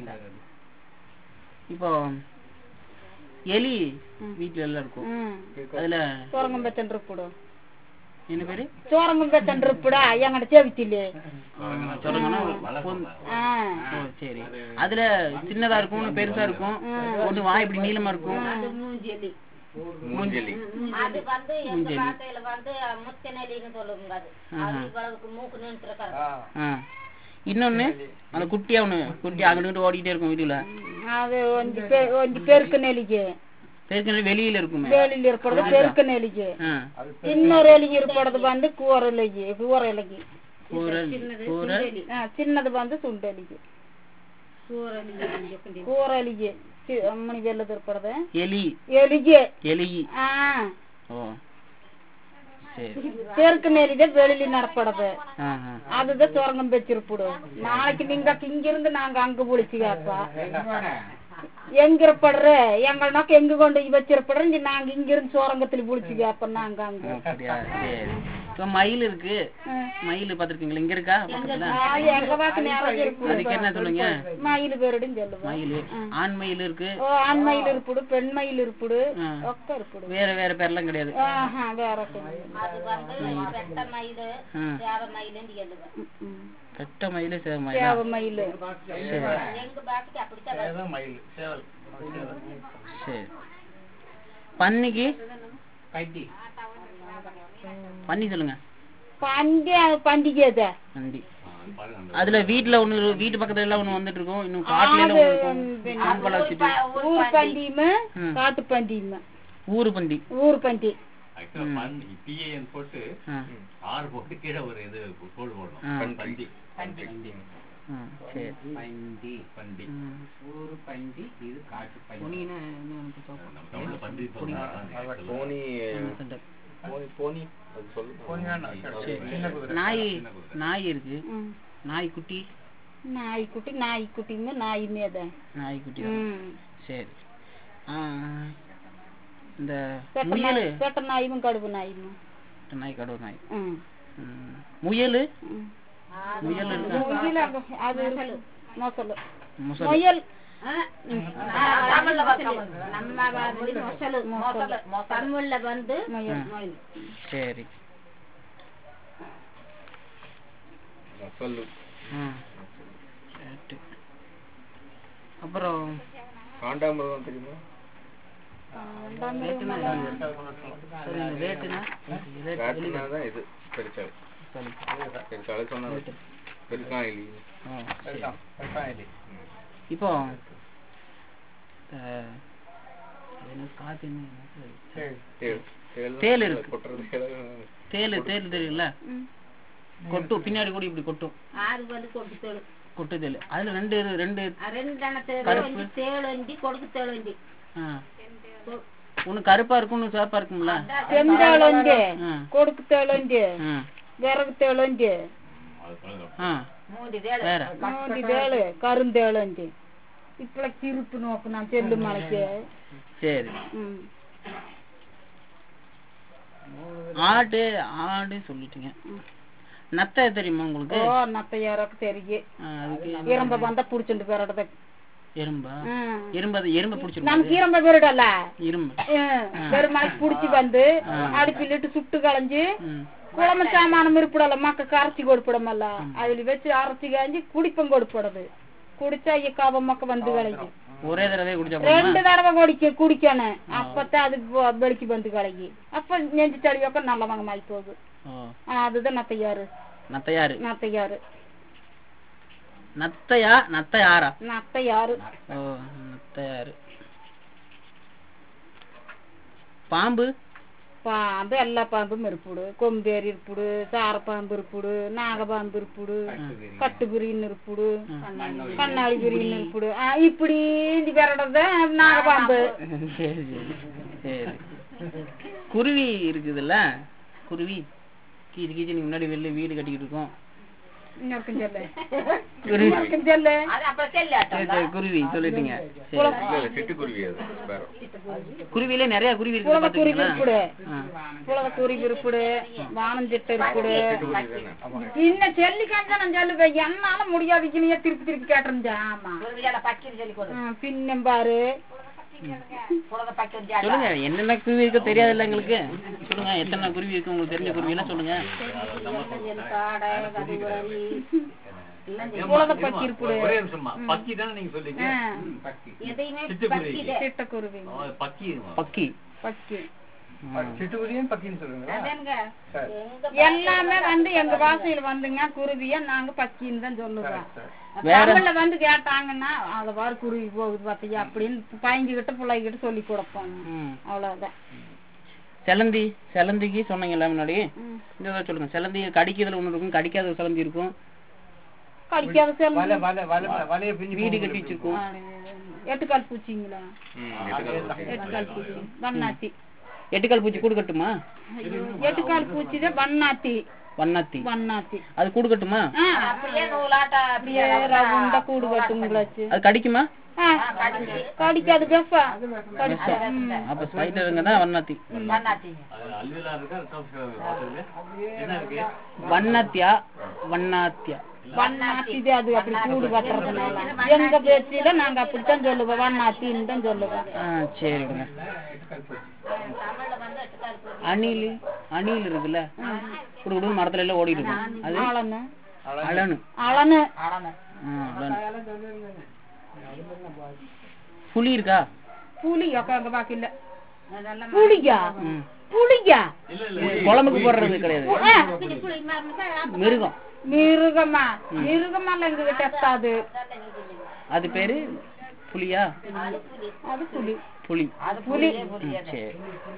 இப்போ எலி வீட்ல எல்லாம் இருக்கும் ம். அதுல சோரங்கம் பெத்தன் இருப்புடு என்ன பேரு சோரங்கம் பெத்தன் இருப்புடா எங்கட சேவித்திலே சொல்லுங்கன்னா பொன்- ஆ ஓ சரி அதுல சின்னதா இருக்கும் ஒண்ணு பெருசா இருக்கும் ஒண்ணு வாய் இப்படி நீளமா இருக்கும் அது மூஞ்செலி மூஞ்சலி அது வந்து எங்க பாட்டையில வந்து முத்தநெலின்னு சொல்லுங்க அது அது இவ்வளவுக்கு மூக்கு நின்று இருக்காது ஆ. இன்னொன்னு அந்த குட்டியா ஒண்ணு குட்டி அங்கிட்டு ஓடிட்டே இருக்கும் வீட்டுல அது ஒஞ்சி பே ஒஞ்சி பெருக்கு நெலிக்கு பேருக்கு வெளியில இருக்குமே வேலியில் இருப்பது பெருக்கு நெலிக்கு ஆ. இன்னொரு எலிக்கு இருப்பது வந்து கூரலைக்கு கூரலைக்கு கூரல் கூரல் ஆ, சின்னது வந்து சுண்டலிக்கு கூரலிக்கு சி- அம்மனி வெள்ளது இருப்பது எலி எலிக்கு எலி ஆ ஓ சரி பெருக்கு நெலிதான் வெளியில நடப்படுது ஆ, ஆ. அதுதான் சுரங்கம் வச்சிருப்பிடும் நாளைக்கு நீங்க இங்கிருந்து நாங்க அங்க புடிச்சு கேப்பா எங்க இருப்படுற எங்க நோக்க எங்க கொண்டு வச்சிருப்படுற நாங்க இங்க இருந்து சுரங்கத்துல புடிச்சு கேப்போம் நாங்க அங்க அப்படியா சரி இப்ப மயில் இருக்கு மயில் பாத்திருக்கீங்களா இங்க இருக்கா பக்கத்துல ஆ, எங்க வாக்கு நேரம் இருக்கு அதுக்கு என்ன சொல்லுங்க மயில் பேருடும் சொல்லுவோம் மயில் ஆண் மயில் இருக்கு ஓ ஆண் மயில் இருப்புடு பெண் மயில் இருப்புடு ஆ. ஒக்க இருப்புடு வேற வேற பேர்லாம் கிடையாது ஆஹா வேற சொல்லுங்க. அது வந்து வெட்ட மயிலு ஆ. சேவ மயிலுன்னு எழுதுவேன் ம். பெட்ட மயில் சேவ மயில் சேவ மயில் சரி எங்க பாட்டுக்கு அப்படித்தான் வரும். அதுதான் மயில் சேவல் அது சேவல் சரி பன்னிக்கு கட்டி பன்னி சொல்லுங்க பண்டி பண்டிகை அது பண்டி பாருங்க அந்த அதுல வீட்டுல ஒண்ணு இரு- வீட்டு பக்கத்துல எல்லாம் ஒண்ணு வந்துட்டு இருக்கும் இன்னும் காட்டுல எல்லாம் ஒண்ணு இருக்கும் ஆம்பளை வச்சுட்டு ஊர் பண்டியுமே ம். காட்டு பண்டியுமே ஊரு பண்டி ஊர் பண்டி actually பந்தி பிஏஎன் போட்டு ஆ. ஆறு போட்டு கீழே ஒரு இது கோடு ஆ. போடணும் பந்தி பன்றி ம், சரி பண்டி பண்டி ம். ஊரு பண்டி இது காட்டு பண்டி பொன்னின்னா என்ன எனக்கு பார்ப்போம். நம்ம தமிழ்ல பன்றி சொல்றாங்க போனி ம், சண்டை. போனி போனி அது சொல்லு போனி வேண்டாம் சரி. சின்ன குதிரை நாய் நாய் இருக்கு ம். நாய்க்குட்டி நாய்க்குட்டி நாய்க்குட்டிங்க நாயுமே தான் நாய்க்குட்டி ம். சரி ஆ, இந்த பெட்ட முயல் நாய் பெட்ட நாயும் கடுப்பு நாயும் நாய் கடவுள் நாய் ம். ம். முயல் ம். முயல் இருக்கா முயல் அங்க- அது இருக்கு. மொசல் முசல் முயல் தமிழ்ல வந்து நம்ம வந்து மொசலு மொசலு தமிழ்ல வந்து முயல் மொயில். சரி சொல்லு ம். சரி. அப்புறம் காண்டாமிருகம் தெரியுமா ரேட்டுனா சரி ரேட்டுனா ரேட் ராட்டுனா தான் இது பெருச்சாளி சரி பெருச்சாளி சொன்னா பெருக்கான் இல்லி ஆ, சரி. பெருசான் பெருசான் இல்லை இப்போ அஹ், அது என்ன காத்து என்ன சரி. சரி தேள் தேள் தேள் இருக்கு. கொட்டுறது தேள் தேளு தேளு தெரியும்ல ம். கொட்டும் பின்னாடி கூட இப்படி கொட்டும் ஆறு வந்து கொடுக்கு தேಳು கொட்டு தேளு அதுல ரெண்டு இரு- ரெண்டு ரெண்டெண்ண தேಳು கருப்பு. ಒಂಜಿ ತೇಳು ಒಂಜಿ ಕೊಡುಕು ತೇಳು ಒಂಜಿ ஆ. ஒண்ணு கருப்பா இருக்கும் ஒண்ணு சிவப்பா இருக்கும்ல செந்தேளஞ்சு ஆ. கொடுக்கு தேளஞ்சு ஆ. விறகு தேளஞ்சு அது பழக்கம் ஆ. ಮೂಡಿ ತೇಳು வேற மூடி தேளு கருந்தேளஞ்சு இப்ப திருப்பு நோக்கு நான் செல்லு மலைக்கு சரி ம். ஆடு ஆடு சொல்லிட்டீங்க நத்தை தெரியுமா உங்களுக்கு ஓ நத்தையாரக்கு தெரியும் ஆ, அதுக்கு இரும்ப வந்தா புடிச்சுட்டு போறத எறும்பா எறும்பு அது எறும்பு பிடிச்சிருக்கும் நமக்கு இரும்ப விரடல இரும்பு பெருமலைக்கு புடிச்சு வந்து அடுப்பிலிட்டு சுட்டு களைஞ்சு ம். குழம்பு சாமானம் இருப்பிடல மக்க கரைச்சி கொடுப்பிடமல்ல அதுல வச்சு அரைச்சி காஞ்சி குடிப்பம் கொடுப்படுது குடிச்சா ஐய காப மக்க வந்து கலைக்கு ஒரே தடவை குடிச்சா போதுமா ரெண்டு தடவை குடிக்க குடிக்கணும் அப்பதான் அது வ- வெளிக்கு வந்து கலைக்கு அப்ப நெஞ்சு தடியோக்க நல்லவங்க மாறி போகுது ஓ ஆ, அதுதான் நத்தையாரு நத்தையாரு நத்தையாரு நத்தையா நத்தையாரா நத்தையாரு ஓ நத்தையாரு பாம்பு பாம்பு எல்லா பாம்பும் இருப்புடு கொம்பேரி இருப்புடு சார பாம்பு இருப்புடு நாகபாம்பு இருப்புடு கட்டுபிரின்னு இருப்புடு கண்ணாடி பிரின்னு இருப்புடு ஆ, இப்படி இந்த விரடத நாகபாம்பு சரி சரி சரி குருவி இருக்குதுல்ல குருவி கீச்சு கீச்சு நீ முன்னாடி வெளில வீடு கட்டிக்கிட்டு இருக்கோம் இன்னொருக்கும் சொல்லு குருவி இன்னொருக்கும் சொல்லு ಅದು ಅಪ್ಪ ಚೆಲ್ಲಿ சரி சரி குருவி சொல்லிட்டீங்க சரி இல்ல இல்ல சிட்டுக்குருவி அது ஸ்பேரோ குருவியில நிறைய குருவி இருக்கு புலவ குருவி பாத்துருக்கீங்களா இருப்புடு ஆ. புலவ குருவி இருப்புடு வானஞ்சிட்டு இருப்புடு சிட்டுக்குருவி தானே இன்னும் சொல்லி காமிச்சா நான் சொல்லுவேன் என்னால முடியாதுக்கு நீ திருப்பி திருப்பி கேட்டிருந்தேன் ஆமா ಗುರುವಿಗೆಲ್ಲ ಪಕ್ಕಿ ಚೆಲ್ಲಿ ಕೊಡು ஆ, பின்னம் பாரு ಕೊಡದ ಪಕ್ಕಿ ಒಂದು சொல்லுங்க என்னென்ன குருவி இருக்கோ தெரியாதுல்ல எங்களுக்கு சொல்லுங்க எத்தனை குருவி இருக்கு உங்களுக்கு தெரிஞ்ச குருவி எல்லாம் சொல்லுங்க ಕಾಡೆ ಗದುಗುರಲಿ புலவ பக்கி இருப்புடு ஒரே நிமிஷமா பக்கி தானே நீங்க சொல்றீங்க ஆ, ಎದೈಮೆ சிட்டுக்குருவி. ಪಕ್ಕಿ ಇದೆ சிட்டக்குருவி ஆ, பக்கி பக்கி பக்கி சிட்டுக்குருவியும் பக்கின்னு சொல்லுங்க ಅದೇನ್ಗ சரி ಹೆಂಗ எல்லாமே வந்து எங்க வாசையில வந்துங்க குருவிய நாங்க பக்கின்னு தான் சொல்லுவோம் சரி வேற தமிழ்ல வந்து கேட்டாங்கன்னா அத பாரு குருவி போகுது பாத்தியா அப்படின்னு பையன்கிட்ட பிள்ளைகிட்ட சொல்லி கொடுப்போம் ம். அவ்வளவுதான் செலந்தி செலந்திக்கு சொன்னீங்கல்ல முன்னாடி ம். இந்த தடவை சொல்லுங்க செலந்தி கடிக்கிறதுல ஒண்ணு இருக்கும் கடிக்காத ஒரு செலந்தி இருக்கும் கடிக்காத வலை செல்லம் வலை வலை வலைய பின்னி வீடு கட்டி வச்சிருக்கும் எட்டுக்கால் பூச்சிங்களா ம் எட்டுக்கால் எட்டுக்கால் பூச்சி வண்ணாத்தி எட்டுக்கால் பூச்சி கூடு கட்டுமா எட்டுக்கால் பூச்சி தான் வண்ணாத்தி வண்ணாத்தி வண்ணாத்தி அது கூடு கட்டுமா ஆ, அப்படியே நூலாட்ட அப்படியே ரவுண்டா கூடு கட்டுங்களாச்சு அது கடிக்குமா ஆ, கடிக்காது பெஃபா கடிச்சா ம். அப்ப ஸ்பைடருங்க தான் வண்ணாத்தி பண்ணாத்தீங்க அது அல்லுலா இருக்கா பாத்துருக்கு என்ன இருக்கு வண்ணாத்தியா வண்ணாத்தியா வண்ணாத்தி தான் அது அப்படி கூடு கட்டுறதுனால எங்க பேச்சில நாங்க அப்படித்தான் சொல்லுவோம் வண்ணாத்தின்னு தான் சொல்லுவோம் ஆ சரிங்க தமிழ்ல வந்து எட்டுக்கால் பூ அணில் அணில் இருக்குல்ல குடு குடு மரத்துல எல்லாம் ஓடிட்டு இருக்கும் அது ஆளனு அழனு அழனு ஆடன ஆ, அழனு புலி இருக்கா புலி உக்காங்க பாக்கல அதெல்லாம் புலியா ம். புலியா இல்ல இல்ல குழம்புக்கு போடுறது கிடையாது ஆ, புளி மாதிரி மிருகம் மிருகமா மிருகமெல்லாம் எங்க கிட்ட எத்தாது அது பேரு புலியா அது புலி புலி புலி ம், சரி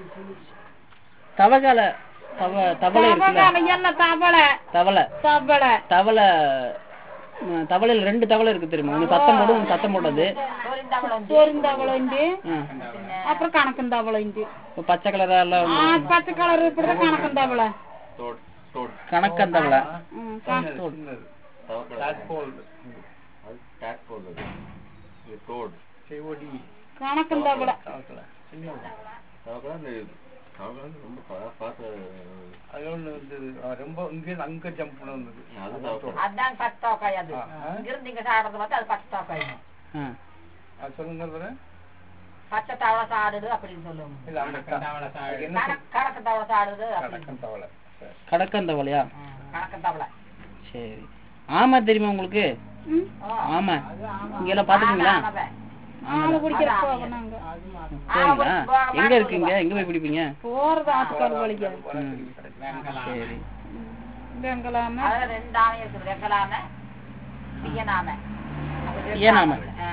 தவகால தவ தவளை இருக்குல்ல தவகால எல்லாம் தவளை தவளை தவளை தவளை ம், தவளையில ரெண்டு தவளை இருக்கு தெரியுமா ஒன்று சத்தம் போடும் ஒன்று சத்தம் போடாது சோறுந்தவளை உண்டு அப்புறம் கணக்குந்தவளை உண்டு இப்போ பச்சை கலரா எல்லாம் ஆ பச்சை கலர் இப்படிதான் கணக்குந்தவளை தோட் தோட் கணக்கந்தவளை ம், கண- சின்னது தவக்கலை டாட்போல் அது டேக் போடுறது இது தோட் செவடி கணக்குந்தவளை தாக்கல சின்னது தவக்கலை அந்த தவக்கலை வந்து ரொம்ப பா- பார்த்து அது ஒண்ணு வந்தது ஆ, ரொம்ப இங்க அங்க ஜம்ப் வந்தது அது தவக்கலை அதான் பத்தோக்காய் அது ஆ, ஆ. இங்கிருந்து இங்க சாடுறது பார்த்து அது பத்தோக்காய் ஆ அது சொல்லுங்க தவிர பச்சை தவளை சாடுது அப்படின்னு சொல்லுவோம் இல்ல அந்த க- அதுக்கு என்ன சொல்- கணக்கு கணக்கு தவளை சாடுது அப்படின்னு கடக்கம் தவளை சரி. கடக்கந்தவளையா ம், கணக்கு தவளை சரி ஆமா தெரியுமா உங்களுக்கு ம், ஆமா இங்க எல்லாம் பாத்துக்கீங்களா ஆமாவே. ஆளை பிடிக்கிற போக நாங்க சரிங்களா எங்க இருக்கீங்க எங்க போய் பிடிப்பீங்க போறது ஆத்துக்கால் வலிக்க ம். சரி வெங்கலாம அதுல ரெண்டு ஆமை இருக்குது வெங்கலாமை பியனாமை அப்படி ரெண்டு பியனாமை. ஆமை. ஆ.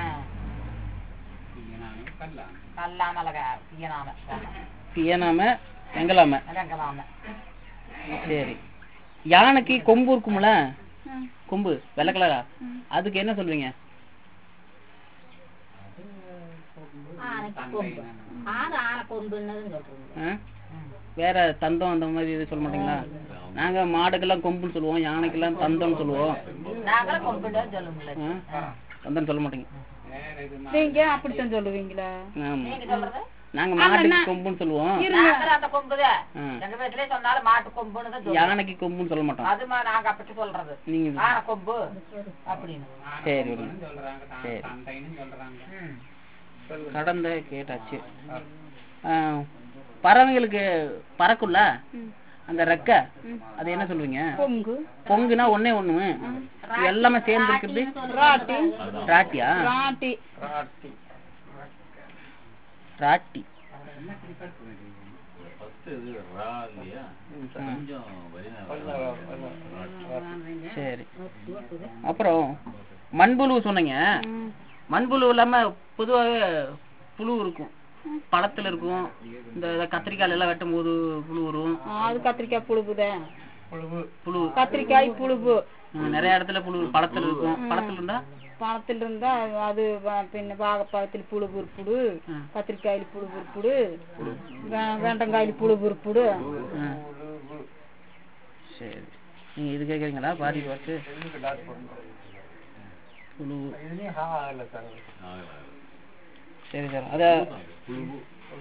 கல்லாமலக பியனாமை பியனாம வெங்கலாம வெங்கலாமை சரி யானைக்கு கொம்பு இருக்கும்ல கொம்பு வெள்ளை கலரா அதுக்கு என்ன சொல்வீங்க ஆனைக்கு கொம்பு ஆறு ஆனை கொம்புன்னு சொல்றோம் ஆ? வேற தந்தம் அந்த மாதிரி இது சொல்ல மாட்டீங்களா நாங்க மாடுக்கெல்லாம் கொம்புன்னு சொல்லுவோம் யானைக்கெல்லாம் தந்தம்னு சொல்லுவோம் நாங்களும் கொம்பிட்டு சொல்லுங்களே ஆ? தந்தம்னு சொல்ல மாட்டீங்க நீங்க அப்படித்தான் சொல்லுவீங்களா ஆமா நீங்க சொல்றது நாங்க மாட்டுக்கு கொம்புன்னு சொல்லுவோம் நாங்களும் அந்த கொம்புதான் ஆ. எங்க வீட்டுலயே சொன்னாலும் மாட்டு கொம்புன்னு தான் சொல்லுவோம் யானைக்கு கொம்புன்னு சொல்ல மாட்டோம் அதுமா நாங்க அப்படி சொல்றது நீங்க ஆனை கொம்பு அப்படின்னு சரி விடுங்க. சரி ம். கடந்த கேட்டாச்சு ஆ, பறவைகளுக்கு பறக்கும்ல அந்த ரெக்கை அது என்ன சொல்லுவீங்க பொங்கு பொங்குனா ஒண்ணே ஒண்ணு இது எல்லாமே சேர்ந்து இருக்குது ராட்டி ராட்டியா ராட்டி ராட்டி ராட்டி ஃபர்ஸ்ட் இது ரா இல்லையா கொஞ்சம் வரினா சரி அப்புறம் மண்புழு சொன்னீங்க மண்புழு இல்லாம பொதுவாகவே புழு இருக்கும் பழத்துல இருக்கும் இந்த இத கத்திரிக்காயில எல்லாம் வெட்டும் போது புழு வரும் ஆ, அது கத்திரிக்காய் புழுகுதான் புழுவு புழு கத்திரிக்காய் புழுகு ம், நிறைய இடத்துல புழு பழத்துல இருக்கும் பழத்துல இருந்தா பணத்தில் இருந்தா அது வ- பின்ன வாழைப்பழத்தில் புழு உருப்புடு கத்திரிக்காயில் புழு உருப்புடு வெ- வெண்டங்காயில் புழு உருப்புடு ம். சரி நீங்க இது கேக்குறீங்களா பாதி பார்த்து இதுக்கு டாட் போடணும் புழு இதுலயும் ஹா இல்ல சார் சரி சார் அத புழுவு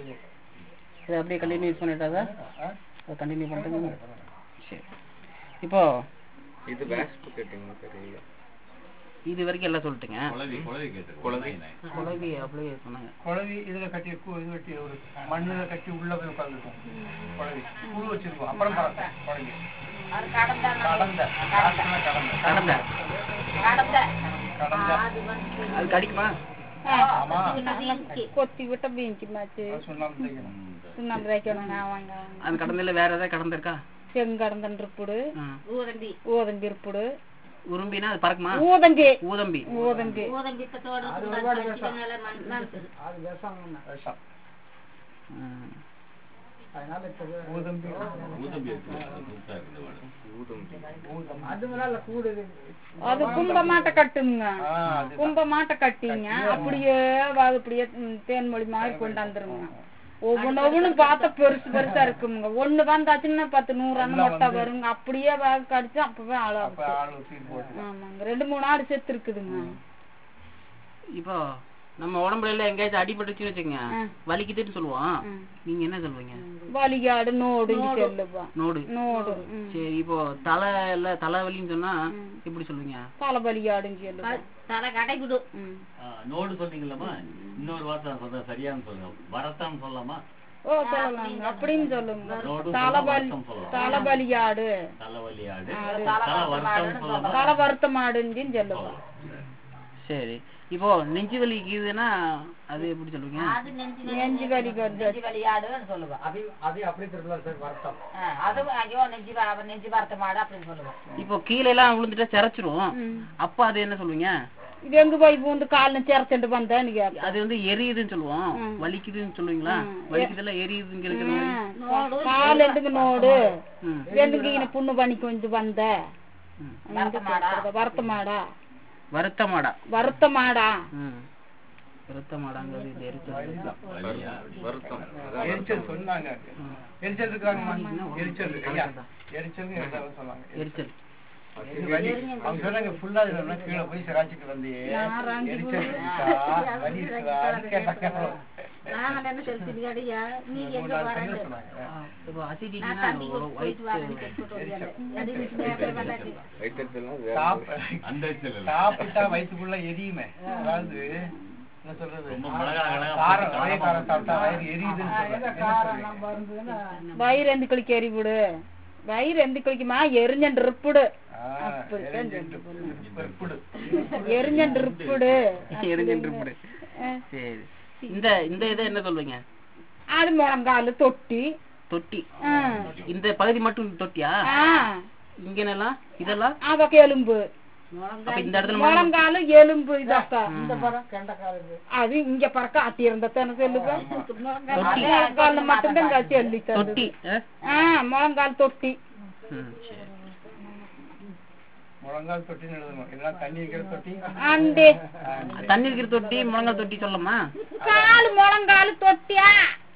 அதை அப்படியே கண்டினியூ யூஸ் பண்ணிட்டாதா அதை கண்டினியூ பண்ணுறீங்க சரி இப்போ இது வேஸ்ட் கேட்டீங்க தெரியல இது வரைக்கும் எல்லாம் சொல்லிட்டுங்க குழவி குழவி கேட்டு குழவி. குழவி அப்படியே சொன்னாங்க குழவி இதுல கட்டி கு- இது கட்டி ஒரு மண்ணுல கட்டி உள்ள போய் உட்காந்துருக்கும் குழவி புழு வச்சிருக்கோம் அப்புறம் பறக்கும் குழவி அது கடந்த கடந்த காட்டுல கடந்த கடந்த கடந்த கடந்த அது கடிக்குமா ஆமா கொத்தி விட்ட பீஞ்சி மாச்சு அது சுண்ணாம்பு தைக்கணும் சுண்ணாம்பு வைக்கணும் ஆவாங்க அந்த கடந்தில வேற ஏதாவது கடந்த இருக்கா செங்கடந்தன் இருப்புடு ஆ. ஊதம்பி ஊதம்பி இருப்புடு உரும்பினா அது பறக்குமா ஊதம்பி ஊதம்பி ஊதம்பி ஊதம்பி தோடு பச்சிக்கனால மண் மணக்குது விஷம் ம். ஊதம்பி ஊதம்பி இருக்கு அது சூப்பரா இருக்குது வாழை. அது கும்ப மாட்டை கட்டுங்க ஆ, அதுதான். கும்ப மாட்டை கட்டிங்க அப்படியே அது அப்படியே ம், தேன்மொழி மாதிரி கொண்டாந்துருங்க ஒவ்வொன்னு ஒவ்வொன்றும் பார்த்தா பெருசு பெருசா இருக்குங்க ஒண்ணு வந்தாச்சுன்னா பத்து நூறு அண்ணன் மொட்டை வருங்க அப்படியே வேக கடிச்சு அப்பவே ஆள அப்ப ஆள் தூக்கி போட்டு ஆமாங்க ரெண்டு மூணு ஆடு செத்து இருக்குதுங்க இப்போ நம்ம உடம்புல எல்லாம் எங்கேயாச்சும் அடிபட்டுச்சுன்னு வச்சுக்கோங்க ம். வலிக்குதுன்னு சொல்லுவோம் ம். நீங்க என்ன சொல்லுவீங்க வலிகாடு நோடு சொல்லுவா நோடு நோடு ம். சரி இப்போ தலை இல்ல தலைவலின்னு சொன்னா எப்படி சொல்லுவீங்க தலை வலிகாடுன்னு சொல்லுவா தலை கடைபிடு ம். ஆ, நோடு சொன்னீங்களம்மா இன்னொரு வார்த்தை நான் சொல்றேன் சரியான்னு சொல்லுங்க வரத்தான்னு சொல்லலாமா ஓ சொல்லலாங்க அப்படின்னு சொல்லுங்க நோடு தலைவலி வருத்தம் சொல்லலாம் தலைவலியாடு தலைவலி ஆடு ஆடு. தலை வருத்தம் சொல்லலாமா தலை வருத்த மாடுன்னு சொல்லுவா சரி இப்போ நெஞ்சு வலிக்குதுன்னா அது எப்படி சொல்லுவீங்க அது நெஞ்சு நெஞ்சு வலி வருது நெஞ்சு வலியாடுன்னு சொல்லுவேன் அது அது அப்படி திருப்பலாம் சார் வருத்தம் ஆ, அது ஐயோ நெஞ்சு வ- நெஞ்சு வறுத்த மாடு அப்படின்னு சொல்லுவேன் இப்போ கீழே எல்லாம் விழுந்துட்டா சிரைச்சிரும் ம். அப்ப அது என்ன சொல்லுவீங்க இது எங்க போய் பூந்து கால்ல சிறச்சுட்டு வந்தேன்னு கேட்பேன் அது வந்து எரியுதுன்னு சொல்லுவோம் வலிக்குதுன்னு சொல்லுவீங்களா வலிக்குதுல எரியுதுன்னு கேட்கறது கால் எடுங்க நோடு ம் ఎందుకు ఈయన పుண்ணு பண்ணி கொஞ்சம் வந்த வறுத்த மாடா வருத்த மாடா வருத்த மாடா வருத்த மாடா ம் வருத்த மாடாங்கிறது இது எரிச்சல் வலியா? வருத்தம் எரிச்சல் சொன்னாங்க எரிச்சல் இருக்காங்கம்மா எரிச்சல் இருக்கு ஐயா எரிச்சல் சொன்னாங்க எரிச்சல் இது வலி அவங்க சொன்னாங்க ஃபுல்லா இதுல கீழே போய் சிராச்சிட்டு வந்து நான் ராஞ்சி எரிச்சல் இருக்கா வலி இருக்குதான்னு கேட்டாங்க நாங்க என்ன செலுத்திருக்காடியா நீ எங்க மூணு நாலு வரேன்னு பேர் சொன்னாங்க இப்போ நான் அசிடிட்டினா தம்பிக்கு போயிட்டு வரேன்னு சொல்லிட்டு ஓடியாரு. அது வீட்டுல வந்தாச்சு வயிற்றுலாம் வேற சாப்பிட அந்த எரிச்சல் இல்ல. சாப்பிட்டா வயிற்றுக்குள்ள எரியுமே அதாவது என்ன சொல்றது ரொம்ப மிளகா மிளகா காரம் போட்டு ஒரே காரம் சாப்பிட்டா வயிறு எரியுதுன்னு சொல்றாங்க. என்ன சொல்றீங்க? வயிறு எந்த கிளிக்கு எரிவிடு வயிறு எந்த கிளிக்குமா எரிஞ்சன் இருப்புடு ஆ, அப்படித்தான் எரிஞ்சுட்டு வெறுப்புடு. எரிஞ்சன் இருப்புடு எரிஞ்சிட்டு சரி இந்த இந்த இதை என்ன சொல்வீங்க அது முழங்காலு தொட்டி தொட்டி ஆ. இந்த பகுதி மட்டும் தொட்டியா ஆ, இங்கனெல்லாம் இதெல்லாம் அதொക്കെ எலும்பு அப்ப இந்த இடத்துல மட்டும் முழங்காலு எலும்பு இதொക്കെ அது இங்க பறக்க ஆட்டியிருந்த தானே சொல்லுவேன் முழங்கால மட்டும்தான் காட்சி அள்ளி தொட்டி ஆ? ஆ முழங்கால் தொட்டி ம், சரி முழங்கால் தொட்டின்னு எழுதணும் இல்லைன்னா தண்ணி இருக்கிற தொட்டி அண்டே தண்ணி இருக்கிற தொட்டி முழங்கால் தொட்டி சொல்லமா கால் முழங்கால் தொட்டியா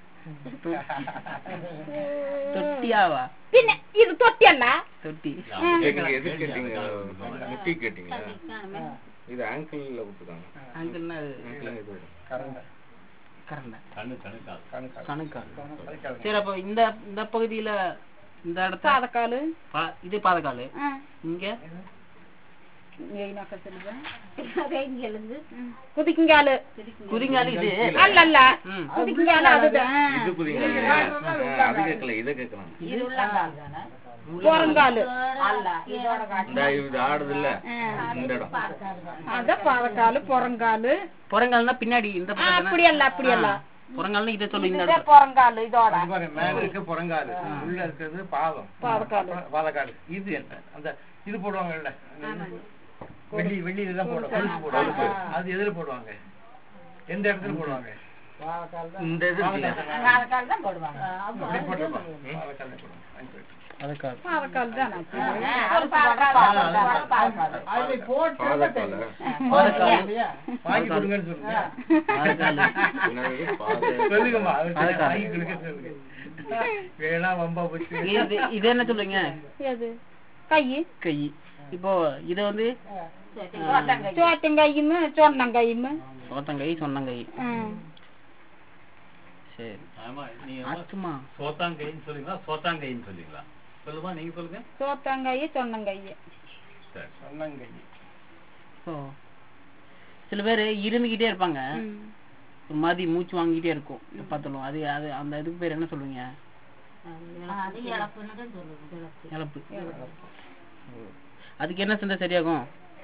தொட்டியாவா பின்ன இது தொட்டி அல்ல தொட்டி நீங்க எது கேட்டீங்க முட்டி கேட்டீங்க இது ஆங்கிள் கொடுத்துருக்காங்க அங்கன்னா ஆங்கிள் இது கரண்டை கரண்டை கண்ணு கணுக்கால் கணுக்கால் கணுக்கால் அதுக்காக சரி அப்ப இந்த இந்த பகுதியில இந்த இடத்த பாதக்காலு பா- இது பாதக்காலு ஆ. இங்க ஏய்னாக்க சொல்லுவேன் இங்க எழுந்து குதிக்குங்காலு குதிங்காலு இது அல்ல அல்ல ம். குதிக்குங்காலு அதுதான் இது புரியுங்க அது கேட்கல இதை கேட்கலாம் இது உள்ளங்கால் தானே புறங்காலு அல்ல இதோட காட்டு இந்த இது ஆடுது இல்ல இந்த இடம் அத பாதக்காலு புறங்காலு புறங்கால்னா பின்னாடி இந்த பக்கம் தானே? அப்படி அல்ல அப்படி அல்ல புறங்கால்னா இதை சொல்லு இந்த இதுதான் இடத்துல புறங்காலு இதோட அது பாருங்க, மேல இருக்க புறங்காலு உள்ள இருக்கிறது பாதம் பாதக்காலு பாதக்காலு இது என்ன அந்த இது போடுவாங்கல்ல வெள்ளி வெள்ளி இதெல்லாம் போடுவாங்க கொலுசு போடுவாங்க அது எதுல போடுவாங்க எந்த இடத்துல போடுவாங்க இந்த இது இருக்குல்ல, கால் தான் போடுவாங்க அப்படி போட்டுருப்பாங்க பாதக்கால்ல போடுவாங்க அங்க போயிட்டு. அதுக்காக பாதக்கால் தான் ஆச்சு. ஒரு பாதக்கால் பாதக்கால் பாதக்கால் பாதக்கால பாதக்கால் வாங்கி கொடுங்கன்னு சொல்லுங்க பாதக்கால் என்னது பாத சொல்லுங்கம்மா அவர் பாதக்கால். வாங்கி கொடுங்க சொல்லுங்க வேணா வம்பா போச்சு இது இது என்ன சொல்லுங்க எது கை கை இப்போ இத வந்து சோத்தங்கை சோட்டங்கையும் சொன்னங்கையும் சோத்தங்கை சொன்னங்கை ம். சரி ஆமா நீங்க ஆத்துமா சோத்தாங்கைன்னு சொல்லுங்களா சோத்தாங்கைன்னு சொல்லுங்களா சொல்லுமா நீங்க சொல்லுங்க சோத்தங்காய் சொன்னங்காய் சரி சொன்னங்க இப்போ சில பேர் இருந்துகிட்டே இருப்பாங்க ம். ஒரு மாதிரி மூச்சு வாங்கிட்டே இருக்கும் பார்த்தாலும் அது அது அந்த இதுக்கு பேர் என்ன சொல்லுவீங்க அது இழப்புன்னு தான் சொல்லுவோம் இழப்பு இழப்பு அதுக்கு என்ன செஞ்சா சரியாகும்